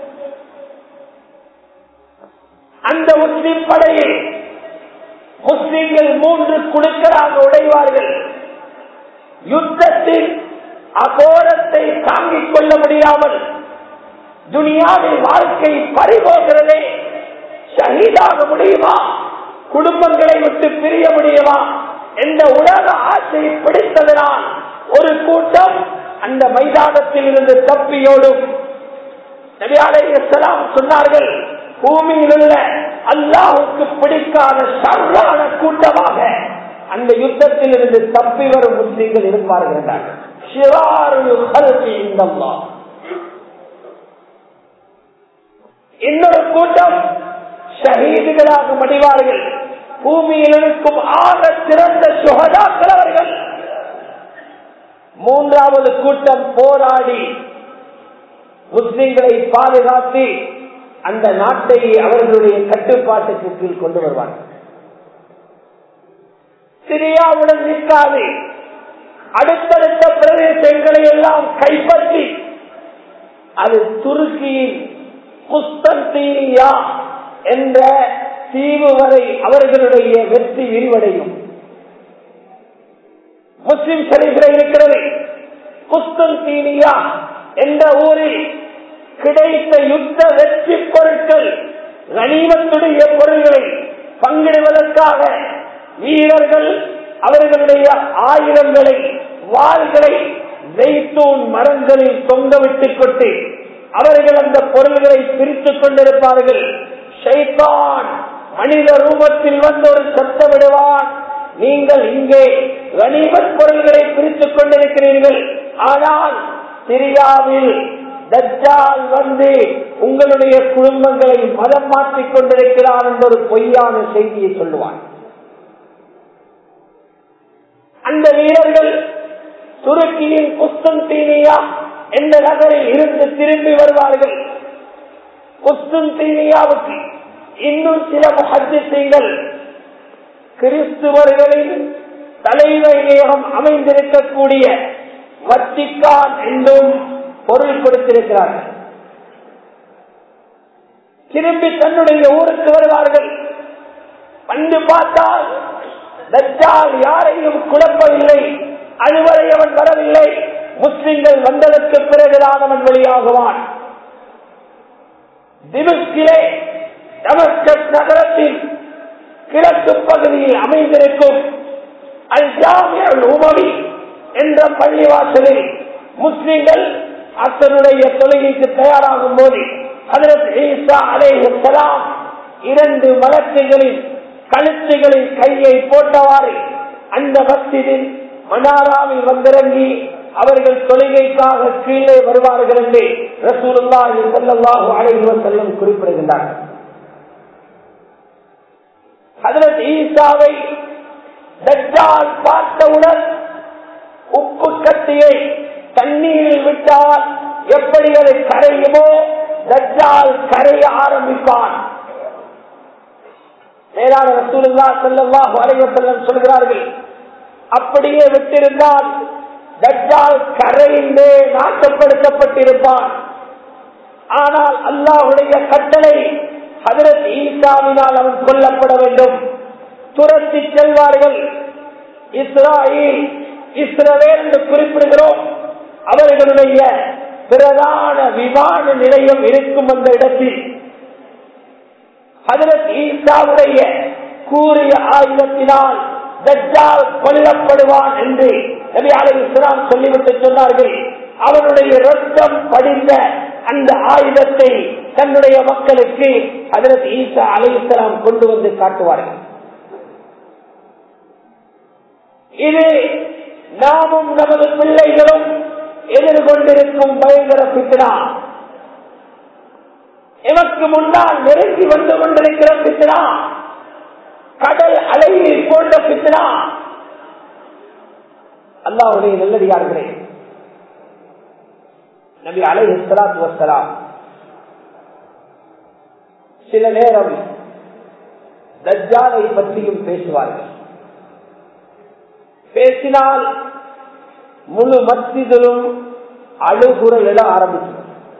அந்த முஸ்லிம் படையில் முஸ்லிம்கள் மூன்று குழுக்களாக உடைவார்கள் யுத்தத்தில் அகோரத்தை தாங்கிக் கொள்ள முடியாமல் துனியாவில் வாழ்க்கை பறிபோகிறதே ஷஹீதாக முடியுமா குடும்பங்களை விட்டு பிரிய முடியுமா என்ற உலக ஆசை பிடித்ததனால் ஒரு கூட்டம் அந்த மைதானத்தில் இருந்து தப்பியோடும் நபியாலையெல்லாம் சொன்னார்கள் பூமியில் உள்ள அல்லாஹுக்கு பிடிக்காத சர்வான கூட்டமாக அந்த யுத்தத்தில் இருந்து தப்பி வரும் முஸ்லீம்கள் இருப்பார்கள் என்றார்கள் இன்னொரு கூட்டம் ஷஹீதுகளாக மடிவார்கள் பூமியில் இருக்கும் ஆக சிறந்த சுகதாக்கள் அவர்கள் மூன்றாவது கூட்டம் போராடி முஸ்லிம்களை பாதுகாத்து அந்த நாட்டை அவர்களுடைய கட்டுப்பாட்டுக்கு கீழ் கொண்டு வருவார்கள் சிரியாவுடன் நிற்காது அடுத்தடுத்த பிரதேசங்களை எல்லாம் கைப்பற்றி அது துருக்கியின் குஸ்தீனியா என்ற தீவு வரை அவர்களுடைய வெற்றி விரிவடையும் முஸ்லிம் சரிகளை இருக்கிறது குஸ்தீனியா என்ற ஊரில் கிடைத்த யுத்த வெற்றி பொருட்கள் கனிமத்துடைய பொருள்களை பங்கிடுவதற்காக வீரர்கள் அவர்களுடைய ஆயுதங்களை வாள்களை ஜெய்தூன் மரங்களில் தொங்க விட்டுக் கொண்டு அவர்கள் அந்த பொருள்களை பிரித்துக் கொண்டிருப்பார்கள் ஷைத்தான் மனித ரூபத்தில் வந்து ஒரு சத்தம் விடுவான் நீங்கள் இங்கே கனிமத் பொருள்களை பிரித்துக் கொண்டிருக்கிறீர்கள் ஆனால் சிரியாவில் தஜ்ஜால் வந்து உங்களுடைய குடும்பங்களை மதம் மாற்றிக் கொண்டிருக்கிறார் என்ற ஒரு பொய்யான செய்தியை சொல்லுவான் அந்த வீரர்கள் துருக்கியின் குஸ்தந்தீனியா என்ற நகரில் இருந்து திரும்பி வருவார்கள் குஸ்தந்தீனியாவுக்கு இன்னும் சில முகத்திசைகள் கிறிஸ்துவர்களின் தலைமையகம் அமைந்திருக்கக்கூடிய வத்திக்கான் என்றும் பொருள் கொடுத்திருக்கிறார்கள் திரும்பி தன்னுடைய ஊருக்கு வருவார்கள் வந்து பார்த்தால் தஜ்ஜால் யாரையும் குழப்பவில்லை அதுவரை அவன் வரவில்லை முஸ்லிம்கள் வந்ததற்கு பிறகுதான் அவன் வெளியாகுவான் திமுக்கிலே டமஸ்கஸ் நகரத்தின் கிழக்கு பகுதியில் அமைந்திருக்கும் அல் ஜாமியல் உமவி என்ற பள்ளிவாசலில் முஸ்லிம்கள் அத்தனுடைய தொழுகைக்கு தயாராகும் போது அதற்கு ஈசா அலேஹலாம் இரண்டு வழக்குகளில் கழுத்துகளில் கையை போட்டவாறு அந்த மஸ்திதில் மனாராவில் வந்திறங்கி அவர்கள் தொழுகைக்காக கீழே வருவார்கள் என்று ரசூலுல்லாஹி ஸல்லல்லாஹு அலைஹி வஸல்லம் குறிப்பிடுகின்றார்கள் ஹஜரத் ஈசாவை தஜ்ஜால் பார்த்தவுடன் உப்பு கட்டியை தண்ணீரில் விட்டால் எப்படி அது கரையுமோ தஜ்ஜால் கரைய ஆரம்பிப்பான் மேலான ரசூலுல்லா ஸல்லல்லாஹு அலைஹி வஸல்லம் சொல்கிறார்கள் அப்படியே விட்டிருந்தால் தஜ்ஜால் கரையிலே நாட்டப்படுத்தப்பட்டிருப்பான் ஆனால் அல்லாஹுடைய கட்டளை ஹதரத் ஈசாவினால் அவன் கொல்லப்பட வேண்டும் துரத்தி செல்வார்கள் இஸ்ராயில் இஸ்ரவேல் என்று குறிப்பிடுகிறோம் அவர்களுடைய பிரதான விமான நிலையம் இருக்கும் அந்த இடத்தில் ஹதரத் ஈசாவுடைய கூறிய ஆயுதத்தினால் தஜ்ஜால் கொல்லப்படுவான் என்று நபி அலை இஸ்லாம் சொல்லிவிட்டு சொன்னார்கள் அவனுடைய ரத்தம் படிந்த அந்த ஆயுதத்தை தன்னுடைய மக்களுக்கு ஹதரத் ஈசா அலை இஸ்லாம் கொண்டு வந்து காட்டுவார்கள் இது நாமும் நமது பிள்ளைகளும் எதிர்கொண்டிருக்கும் பயங்கர பித்னா எமக்கு முன்னால் நெருங்கி வந்து கொண்டிருக்கிற பித்னா கடல் அலையில் போன்ற பித்னா அல்லாவுடைய நல்லடியார்களே நபி அலை சலாத்து வசலாம் சில நேரம் தஜ்ஜாலை பற்றியும் பேசுவார்கள் பேசினால் முழு மத்தியிலும் அழுகுரல் எழ ஆரம்பிக்கும்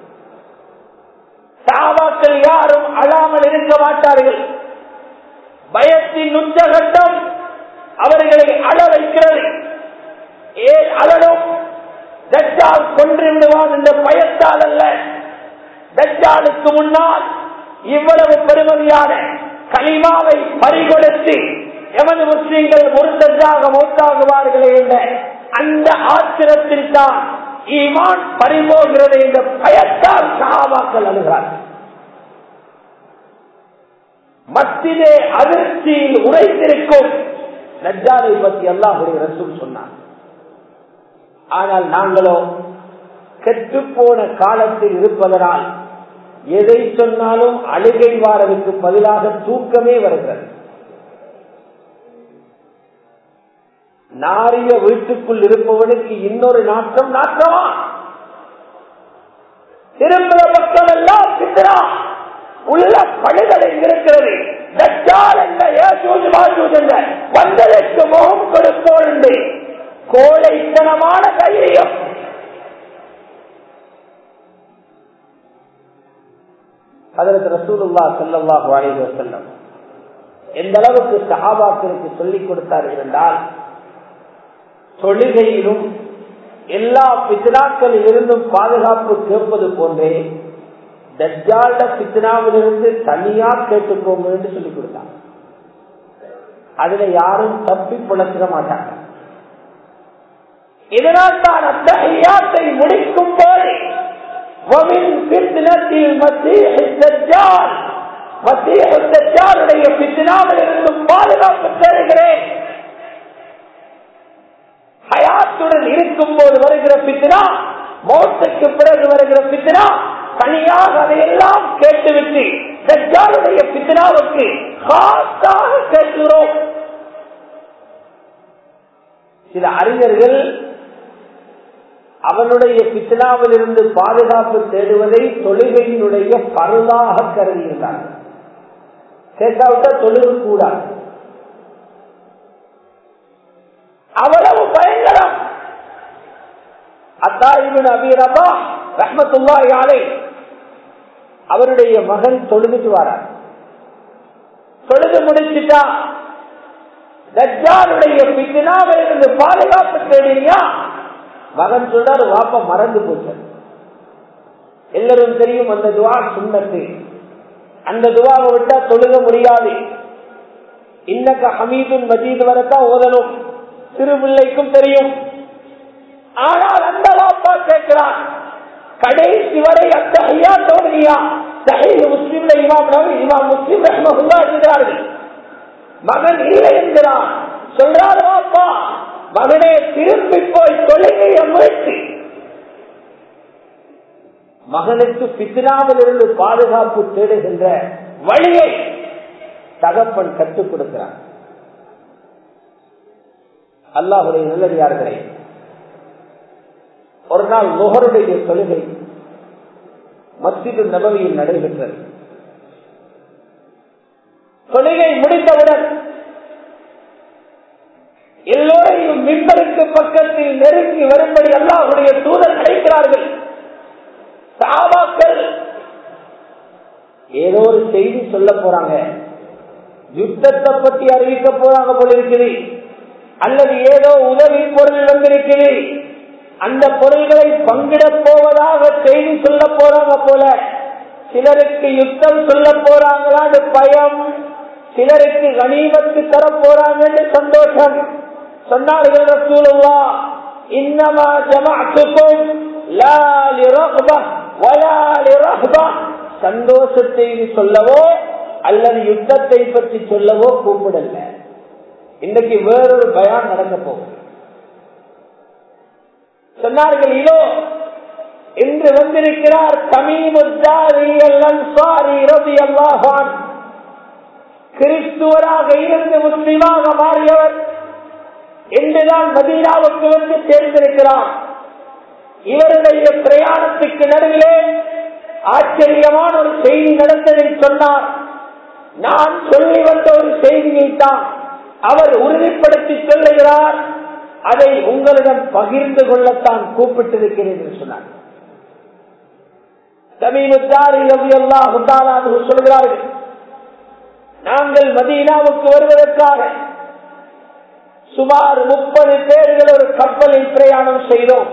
சாபாக்கள் யாரும் அழாமல் இருக்க மாட்டார்கள் பயத்தின் உச்சகட்டம் அவர்களை அழ வைக்கிறது ஏன் அழலும் தஜ்ஜால் கொன்று விடுவான் என்ற பயத்தால் அல்ல தஜ்ஜாலுக்கு முன்னால் இவ்வளவு பெருமதியான களிமாவை பறிகொடுத்து எமது முஸ்லீம்கள் முருத்தஜாக மௌத்தாகுவார்களே என்ற அந்த ஆத்திரத்தில் தான் ஈமான் பறிபோகிறது என்ற பயத்தால் சகாபாக்கள் அழுகிறார்கள் மத்திலே அதிர்ச்சியில் உரைத்திருக்கும் நஜ்ஜாலை பற்றி அல்லாஹுடைய ரசூல் சொன்னார் ஆனால் நாங்களோ கெட்டுப்போன காலத்தில் இருப்பதனால் எதை சொன்னாலும் அழுகை வாரதுக்கு பதிலாக தூக்கமே வருகிறது நாரிய வீட்டுக்குள் இருப்பவனுக்கு இன்னொரு நாட்டம் நாட்டமா திரும்புற பக்கம் எல்லாம் பித்தரா உள்ள படுகளை இருக்கிறது வந்ததற்கு முகம் கொடுப்போம் கோழைத்தனமான தைரியம் அதற்கு ரசூலுல்லா செல்லல்லாஹு அலைஹி வஸல்லம் எந்த அளவுக்கு சஹாபாக்களுக்கு சொல்லிக் கொடுத்தார்கள் என்றால் தொழுகையிலும் எல்லா பித்னாக்களில் இருந்தும் பாதுகாப்பு கேட்பது போன்றே தஜ்ஜால பித்னாவிலிருந்து தனியா கேட்டுக்கோங்க என்று சொல்லிக் கொடுத்தாங்க அதுல யாரும் தப்பி பிழைச்சிட மாட்டாங்க இதனால் தான் அத்தகையாத்தை முடிக்கும் போது ومن فتنة المسيح الدجال مسيح الدجال உடைய பித்னாவில் இருந்தும் பாதுகாப்பு தேடுகிறேன் ஹயாத்துடன் இருக்கும் போது வருகிற பித்னா மோத்துக்கு பிறகு வருகிற பித்னா தனியாக அதையெல்லாம் கேட்டுவிட்டு தஜ்ஜாலுடைய பித்னாவுக்கு காசாக கேட்கிறோம் சில அறிஞர்கள் அவனுடைய பித்னாவில் இருந்து பாதுகாப்பு தேடுவதை தொழுகையினுடைய பருதாக கருதியிருந்தார்கள் கேட்காவிட்டா தொழுகு கூடாது அவ்வளவு பயங்கரம் அத்தாயிபின் அபீரபா ரஹமத்துல்லா யானை அவருடைய மகன் தொழுதுட்டு வரார் தொழுது முடிச்சுட்டா தஜ்ஜாலுடைய பித்னாவில் இருந்து பாதுகாப்பு தேடினியா மகன் சொல்றாரு வாப்ப மறந்து போச்சு எல்லாரும் தெரியும் அந்த துவா சுண்ணத்து அந்த துவாவை விட்டா தொழுக முடியாது இன்னக்க ஹமீதுன் மஜீது வரத்தான் ஓதணும் சிறு பிள்ளைக்கும் தெரியும் ஆனால் அந்த வாப்பா கேட்கிறான் கடைசி வரை அந்த ஐயா தோல்வியா சஹீஹ் முஸ்லிம்ல இமாம் நபி இமாம் முஸ்லிம் ரஹ்மஹுல்லா எழுதுகிறார்கள் மகன் இல்லை என்கிறான் சொல்றாரு வாப்பா மகனே திரும்பி போய் தொழுகையை முயற்சி மகனுக்கு பித்னாவில் இருந்து பாதுகாப்பு தேடுகின்ற வழியை தகப்பன் கற்றுக் கொடுக்கிறான் அல்லாஹுடைய நல்லடியார்களே ஒரு நாள் நுகருடைய தொழுகை மஸ்ஜிது நபவியில் நடைபெற்றது தொழுகை முடிந்தவுடன் எல்லோரையும் மின்பருக்கு பக்கத்தில் நெருங்கி வரும்படி அல்லாஹுடைய தூதர் அழைக்கிறார்கள் சாபாக்கள் ஏதோ ஒரு செய்தி சொல்ல போறாங்க யுத்தத்தை பத்தி அறிவிக்க போறாங்க போல இருக்குது அல்லது ஏதோ உதவி பொருள் வந்திருக்குது அந்த பொருள்களை பங்கிட போவதாக செய்தி சொல்ல போறாங்க போல சிலருக்கு யுத்தம் சொல்ல போறாங்களான்னு பயம் சிலருக்கு கனிமத்து தர போறாங்கன்னு சந்தோஷம் சொன்னார்கள் ரசூலுல்லா இன்னமா ஜமாத்துக்கும் லா லிரஹ்பா வலா லிரஹ்பா சந்தோஷ செய்தி சொல்லவோ அல்லது யுத்தத்தை பற்றி சொல்லவோ கூப்பிடல இன்னைக்கு வேறொரு பயான் நடக்க போகுது சொன்னார்கள் இதோ இன்று வந்திருக்கிறார் கிறிஸ்துவராக இருந்து முஸ்லிமாக மாறியவர் என்றுதான் மதீனாவுக்கு வந்து சேர்ந்திருக்கிறார் இவருடைய பிரயாணத்துக்கு நடுவிலே ஆச்சரியமான ஒரு செய்தி நடந்ததை சொன்னார் நான் சொல்லி வந்த ஒரு செய்தியை தான் அவர் உறுதிப்படுத்தி சொல்லுகிறார் அதை உங்களிடம் பகிர்ந்து கொள்ளத்தான் கூப்பிட்டிருக்கிறேன் என்று சொன்னார் சொல்கிறார்கள் நாங்கள் மதீனாவுக்கு வருவதற்காக சுமார் முப்பது பேர்கள் ஒரு கப்பலில் பிரயாணம் செய்தோம்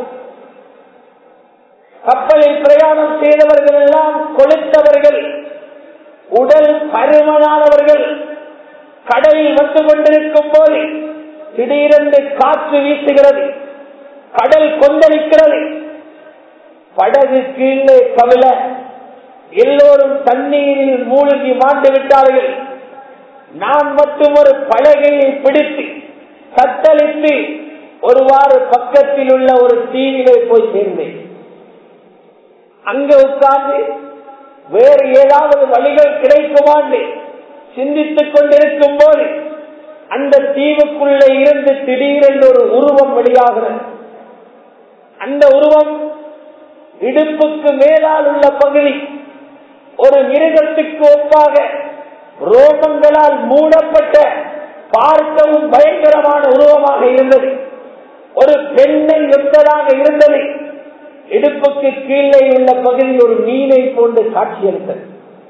கப்பலில் பிரயாணம் செய்தவர்கள் எல்லாம் கொளுத்தவர்கள் உடல் பருமனானவர்கள் கடலில் வந்து கொண்டிருக்கும் போது திடீரென்று காற்று வீசுகிறது கடல் கொந்தளிக்கிறது படகு கீழே கவிழ எல்லோரும் தண்ணீரில் மூழ்கி மாண்டு விட்டார்கள் நான் மட்டும் ஒரு பலகையை பிடித்து தத்தளித்து ஒருவாறு பக்கத்தில் உள்ள ஒரு தீவிலே போய் சேர்ந்தேன் அங்க உட்கார்ந்து வேறு ஏதாவது வழிகள் கிடைக்குமான்னு சிந்தித்துக் கொண்டிருக்கும் போது அந்த தீவுக்குள்ளே இருந்து திடீரென்று ஒரு உருவம் வெளியாகிறது அந்த உருவம் இடுப்புக்கு மேலால் உள்ள பகுதி ஒரு மிருகத்துக்கு ஒப்பாக ரோமங்களால் மூடப்பட்ட பார்க்கவும் பயங்கரமான உருவமாக இருந்தது ஒரு பெண்ணை ஒத்ததாக இருந்தது இடுப்புக்கு கீழே உள்ள பகுதி ஒரு மீனை போன்று காட்சியளித்தது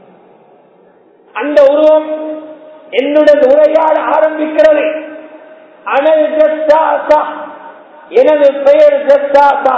அந்த உருவம் என்னுடன் உரையாட ஆரம்பிக்கிறது அனல் ஜஸ்தாசா எனது பெயர் ஜஸ்தாசா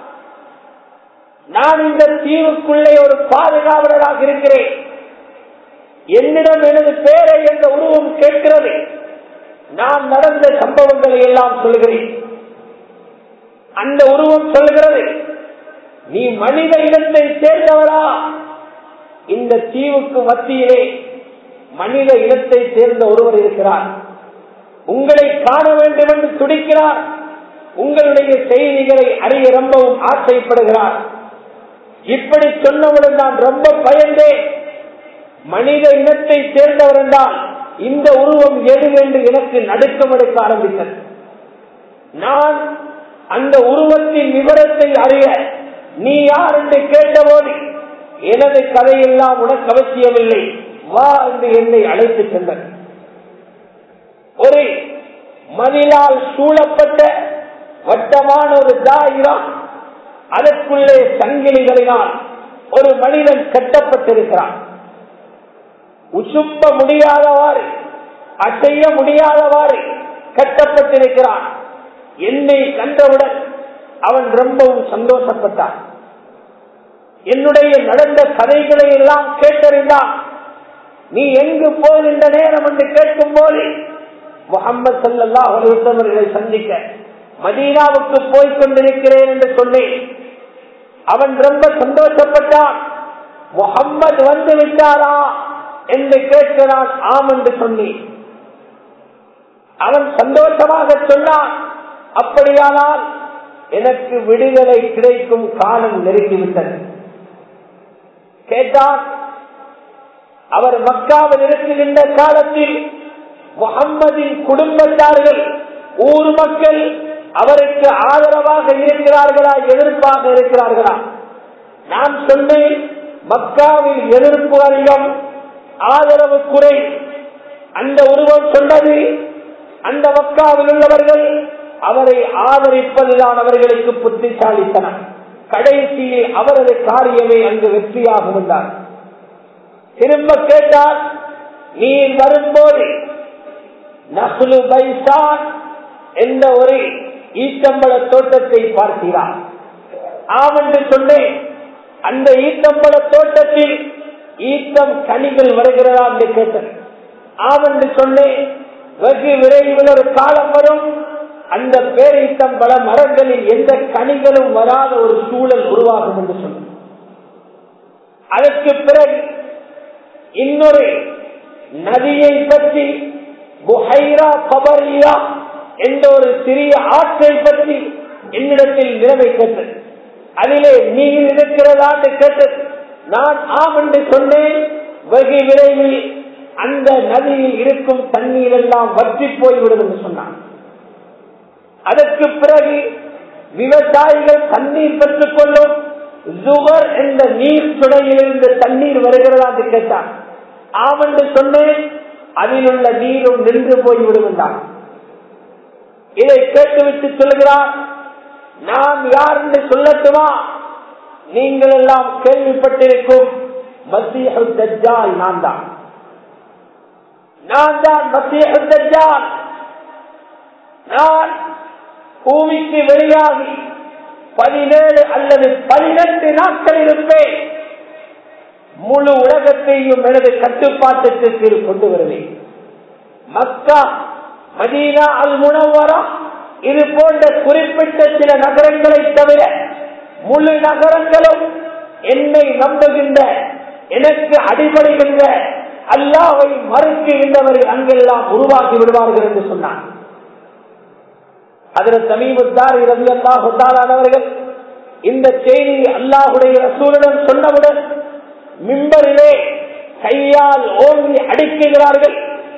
நான் இந்த தீவுக்குள்ளே ஒரு பாதுகாவலராக இருக்கிறேன் என்னிடம் எனது பேரை என்ற உருவம் கேட்கிறது நான் நடந்த சம்பவங்களை எல்லாம் சொல்கிறேன் அந்த உருவம் சொல்கிறது நீ மனித இனத்தை சேர்ந்தவரா இந்த தீவுக்கு மத்தியிலே மனித இனத்தை சேர்ந்த ஒருவர் இருக்கிறார் உங்களை காண வேண்டும் என்று துடிக்கிறார் உங்களுடைய செய்திகளை அறிய ரொம்பவும் ஆசைப்படுகிறார் இப்படி சொன்னவுடன் நான் ரொம்ப பயந்தேன் மனித இனத்தை சேர்ந்தவர் என்றால் இந்த உருவம் எது என்று எனக்கு நடுக்கம் எடுக்க ஆரம்பித்தது நான் அந்த உருவத்தின் விவரத்தை அறிய நீ யார் என்று கேட்டபோது எனது கதையெல்லாம் உனக்கு அவசியமில்லை வா என்று என்னை அழைத்து சென்றது ஒரு மதிலால் சூழப்பட்ட வட்டமான ஒரு தாயிரா அதற்குள்ளே சங்கிலிகளினால் ஒரு மனிதன் கட்டப்பட்டிருக்கிறான் உசுப்ப முடியாதவாறு அசைய முடியாதவாறு கட்டப்பட்டிருக்கிறான் என்னை கண்டவுடன் அவன் ரொம்பவும் சந்தோஷப்பட்டான் என்னுடைய நடந்த கதைகளை எல்லாம் கேட்டறிந்தான் நீ எங்கு போகின்ற நேரம் என்று கேட்கும் போது முகமது சல்லா அவர்களை சந்திக்க மதீனாவுக்கு போய்க் கொண்டிருக்கிறேன் என்று சொன்னேன் அவன் ரொம்ப சந்தோஷப்பட்டான் முகம்மது வந்து விட்டாரா என்று கேட்கிறான் ஆம் என்று சொன்னேன் அவன் சந்தோஷமாக சொன்னான் அப்படியானால் எனக்கு விடுதலை கிடைக்கும் காலம் நெருங்கிவிட்டது கேட்டான் அவர் மக்காவில் இருக்குகின்ற காலத்தில் முகம்மதின் குடும்பத்தார்கள் ஊர் மக்கள் அவருக்கு ஆதரவாக இருக்கிறார்களா எதிர்ப்பாக இருக்கிறார்களா நான் சொன்னேன் மக்காவில் எதிர்ப்பு அதிகம் ஆதரவு குறை அந்த உருவம் சொன்னது அந்த மக்காவில் உள்ளவர்கள் அவரை ஆதரிப்பதுதான் அவர்களுக்கு புத்திசாலித்தனம் கடைசியில் அவரது காரியமே அங்கு வெற்றியாகும் என்றார் திரும்ப கேட்டால் நீ வரும்போது நசுலு பைசான் என்ற ஒரு ஈத்தம்பள தோட்டத்தை பார்க்கிறார் ஆம் என்று சொன்னேன் அந்த ஈத்தம்பள தோட்டத்தில் ஈத்தம் கனிகள் வருகிறதா என்று கேட்டேன் ஆம் என்று சொன்னேன் வெகு விரைவில் ஒரு காலம் வரும் அந்த பேரீத்தம் பல மரங்களில் எந்த கனிகளும் வராத ஒரு சூழல் உருவாகும் என்று சொன்னேன் அதற்கு பிறகு இன்னொரு நதியை பற்றி புஹைரா பபரியா என்ற ஒரு சிறிய ஆற்றை பற்றி என்னிடத்தில் நிலைமை கேட்டது அதிலே நீர் இருக்கிறதா என்று கேட்டது நான் ஆம் என்று சொன்னேன் வெகு விரைவில் அந்த நதியில் இருக்கும் தண்ணீர் எல்லாம் வற்றி போய்விடும் என்று சொன்னான் அதற்கு பிறகு விவசாயிகள் தண்ணீர் பெற்றுக் கொள்ளும் ஜுகர் என்ற நீர் துணையிலிருந்து தண்ணீர் வருகிறதா என்று கேட்டான் ஆம் என்று சொன்னேன் அதில் உள்ள நீரும் நின்று போய்விடும் என்றான் இதை கேட்டுவிட்டு சொல்கிறார் நான் யார் என்று சொல்லட்டுமா நீங்கள் எல்லாம் கேள்விப்பட்டிருக்கும் மத்திய தஜ்ஜால் நான் தான் நான் தான் மத்திய தஜ்ஜால் நான் பூமிக்கு வெளியாகி பதினேழு அல்லது பதினெட்டு நாட்கள் இருப்பேன் முழு உலகத்தையும் எனது கட்டுப்பாட்டுக்கு கீழ் கொண்டு வருவேன் மக்கா மதீனா அல் முனவரா இது போன்ற குறிப்பிட்ட சில நகரங்களை தவிர முழு நகரங்களும் என்னை நம்புகின்ற எனக்கு அடிபடுகின்ற அல்லாவை மறுக்குகின்றவர்கள் அங்கெல்லாம் உருவாக்கி விடுவார்கள் என்று சொன்னார் அதில் சமீபத்தார் இரவி அல்லாஹாலானவர்கள் இந்த செய்தி அல்லாஹுடைய ரசூலிடம் சொன்னவுடன் மிம்பரிலே கையால் ஓங்கி அடிக்குகிறார்கள்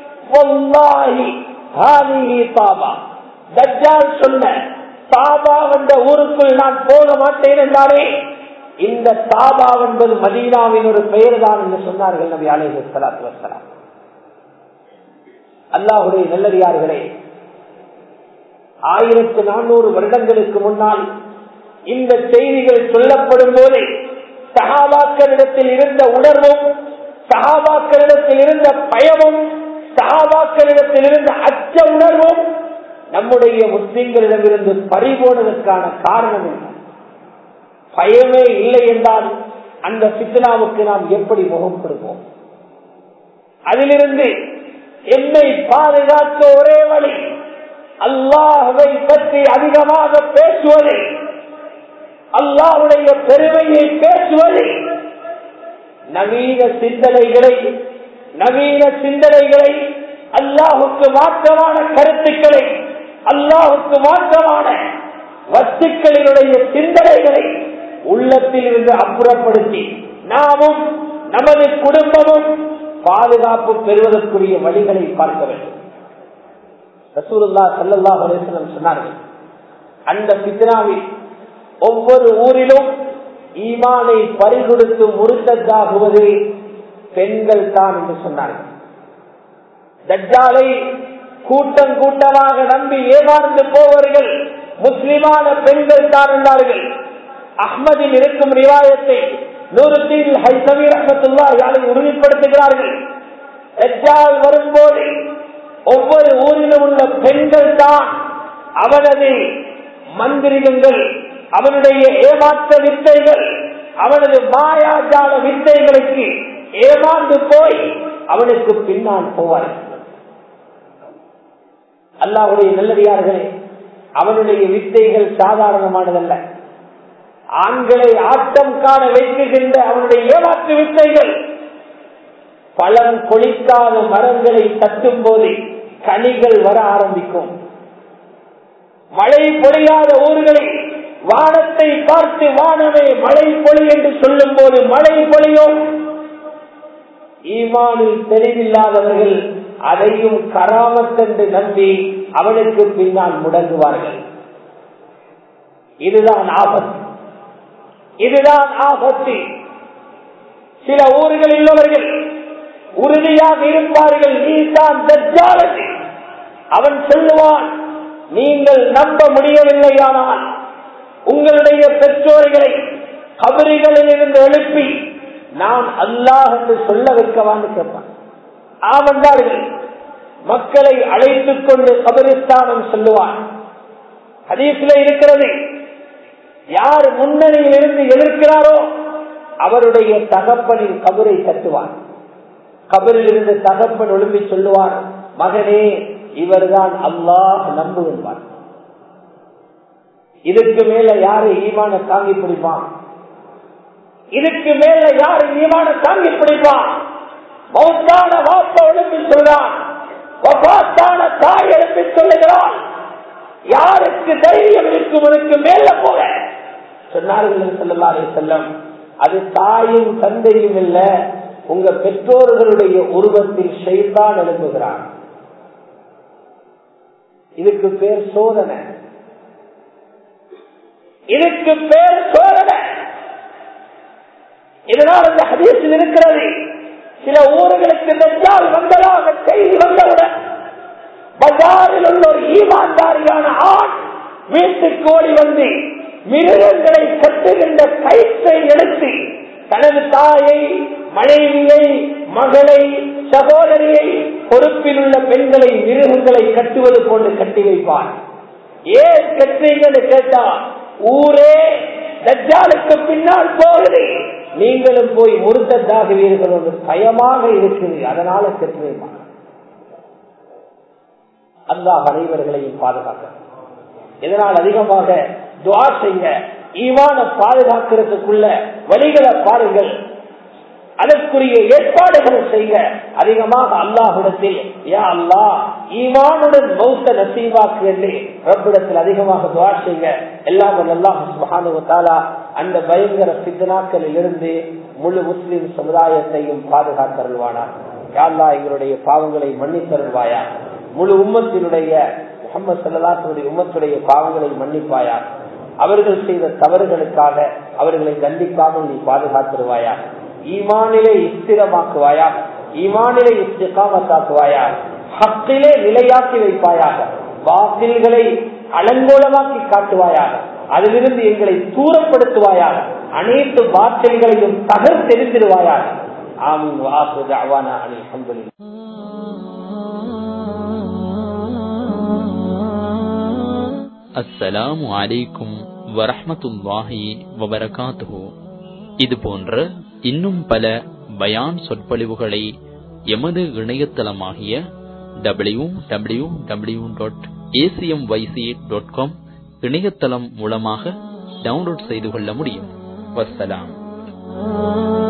சொன்ன தாபா என்ற ஊருக்குள் நான் போக மாட்டேன் என்றாலே இந்த தாபா என்பது மதீனாவின் ஒரு பெயர் தான் என்று சொன்னார்கள் நபி அலேஹு சலாத்து வசலாம் அல்லாஹுடைய நல்லடியார்களே ஆயிரத்து நானூறு வருடங்களுக்கு முன்னால் இந்த செய்திகள் சொல்லப்படும் போது சகாபாக்களிடத்தில் இருந்த உணர்வும் சகாபாக்களிடத்தில் இருந்த பயமும் சகாபாக்களிடத்தில் இருந்த அச்ச உணர்வும் நம்முடைய முஸ்லிம்களிடமிருந்து பறிபோனதற்கான காரணம் என்ன பயமே இல்லை என்றால் அந்த சித்தனாவுக்கு நாம் எப்படி முகம் கொடுப்போம் அதிலிருந்து என்னை பாதுகாக்க ஒரே வழி அல்லாஹுவை பற்றி அதிகமாக பேசுவது அல்லாஹுடைய பெருமையை பேசுவது நவீன சிந்தனைகளை நவீன சிந்தனைகளை அல்லாஹுக்கு மாற்றமான கருத்துக்களை அல்லாஹுக்கு மாற்றமான வஸ்துக்களினுடைய சிந்தனைகளை உள்ளத்தில் இருந்து அப்புறப்படுத்தி நாமும் நமது குடும்பமும் பாதுகாப்பு பெறுவதற்குரிய வழிகளை பார்க்க வேண்டும் ரசூலுல்லா சல்லல்லாஹு அலைஹி வஸல்லம் சொன்னார்கள் அந்த பித்னாவில் ஒவ்வொரு ஊரிலும் ஈமானை பறிகொடுத்து முறுத்ததாகுவது பெண்கள் தான் என்று சொன்னார்கள் தஜ்ஜாலை கூட்டம் கூட்டமாக நம்பி ஏமாந்து போவர்கள் முஸ்லிமான பெண்கள் தான் என்றார்கள் அஹ்மதில் இருக்கும் ரிவாயத்தை நூறுத்தீன் ஹைசமி ரஹமத்துல்லா யாரை உறுதிப்படுத்துகிறார்கள் தஜ்ஜால் வரும்போது ஒவ்வொரு ஊரிலும் உள்ள பெண்கள் தான் அவனது மந்திரிகங்கள் அவனுடைய ஏமாற்ற வித்தைகள் அவனது மாயாஜால வித்தைகளுக்கு ஏமாந்து போய் அவனுக்கு பின்னால் போவார்கள் அல்லாவுடைய நல்லடியார்களே அவனுடைய வித்தைகள் சாதாரணமானதல்ல ஆண்களை ஆட்டம் காண வைக்குகின்ற அவனுடைய ஏமாற்று வித்தைகள் பழம் கொளிக்காத மரங்களை தட்டும் போது கனிகள் வர ஆரம்பிக்கும் மழை பொழியாத ஊர்களில் வானத்தை பார்த்து வானமே மழை பொழி என்று சொல்லும் போது மழை பொழியும் ஈமானில் தெளிவில்லாதவர்கள் அதையும் கராமத்தென்று நம்பி அவனுக்கு பின்னால் முடங்குவார்கள் இதுதான் ஆபத்து இதுதான் ஆபத்து சில ஊர்களில் உள்ளவர்கள் உறுதியாக இருப்பார்கள் நீ தான் தஜ்ஜாலது அவன் சொல்லுவான் நீங்கள் நம்ப முடியவில்லையானால் உங்களுடைய பெற்றோர்களை கபரிகளில் இருந்து எழுப்பி நான் அல்லாஹ் என்று சொல்ல வைக்கவான்னு கேட்பான் ஆவந்தார்கள் மக்களை அழைத்துக் கொண்டு கபரிஸ்தானம் சொல்லுவான் ஹதீஸ்ல இருக்கிறது யார் முன்னணியில் இருந்து எதிர்க்கிறாரோ அவருடைய தகப்பனின் கபரை தட்டுவான் கபரில் இருந்து தகப்பன் ஒழும்பி சொல்லுவார் மகனே இவர்தான் அல்லாஹ் நம்புவார் இதுக்கு மேல யாரு ஈமான தாங்கி பிடிப்பான் இதுக்கு மேல யாரு ஈமான தாங்கி பிடிப்பான் மௌத்தான வாப்ப எழுப்பி சொல்றான் வபாத்தான தாய் எழுப்பி சொல்லுகிறான் யாருக்கு தைரியம் இருக்கும் உனக்கு மேல போக சொன்னார்கள் செல்லலாரே செல்லம் அது தாயும் தந்தையும் இல்ல உங்க பெற்றோர்களுடைய உருவத்தில் ஷெய்தான் எழுப்புகிறான் இதுக்கு பேர் சோதனை இதுக்கு பேர் சோதனை இதனால் இந்த ஹதீஸில் இருக்கிறது சில ஊர்களுக்கு நெஞ்சால் வந்ததாக செய்தி வந்தவுடன் பஜாரில் உள்ள ஒரு ஈமான்தாரியான ஆண் வீட்டுக்கு ஓடி வந்து மிருகங்களை கட்டுகின்ற கயிற்றை எடுத்து தனது தாயை மனைவியை மகளை சகோதரியை பொறுப்பில் உள்ள பெண்களை மிருகங்களை கட்டுவது போன்று கட்டி வைப்பார் ஏன் கட்டுறீங்கன்னு கேட்டா ஊரே தஜ்ஜாலுக்கு பின்னால் போகுது நீங்களும் போய் முருத்ததாகுவீர்கள் என்று பயமாக இருக்குது அதனால கெட்டு வைப்பாங்க அல்லாஹ் அனைவர்களையும் பாதுகாக்க இதனால் அதிகமாக துவா செய்ய ஈவான பாதுகாக்கிறதுக்குள்ள வழிகளை பாருங்கள் அதற்குரிய ஏற்பாடுகளை செய்ய அதிகமாக அல்லாஹிடத்தில் யா அல்லா ஈமானுடன் மௌத்த நசீவாக்கு என்று ரப்பிடத்தில் அதிகமாக துவா செய்ய எல்லாம் அல்லாஹாலா அந்த பயங்கர சித்தனாக்களில் இருந்து முழு முஸ்லிம் சமுதாயத்தையும் பாதுகாத்தருள்வானா யாழ்லா எங்களுடைய பாவங்களை மன்னித்தருள்வாயா முழு உம்மத்தினுடைய முகமது சல்லாத்துடைய உம்மத்துடைய பாவங்களை மன்னிப்பாயா அவர்கள் செய்த தவறுகளுக்காக அவர்களை தண்டிக்காமல் நீ பாதுகாத்திருவாயா ஈமானிலே ஸ்திரமாக்குவாயா ஈமானிலே இஸ்திகாமத்தாக்குவாயா ஹக்கிலே நிலையாக்கி வைப்பாயாக வாசில்களை அலங்கோலமாக்கி காட்டுவாயாக அதிலிருந்து எங்களை தூரப்படுத்துவாயாக அனைத்து வாசல்களையும் தகர்த்தெறிந்திருவாயாக ஆமீன் வாசு அவானா அலி அஹமதுல்லா அஸ்ஸலாமு அலைக்கும் வரஹமத்துல்லாஹி வபரகாத்துஹு இது போன்ற இன்னும் பல பயான் சொற்பொழிவுகளை எமது இணையதளமாகிய W W W dot A C M Y C dot com இணையதளம் மூலமாக டவுன்லோட் செய்து கொள்ள முடியும் வஸ்ஸலாம்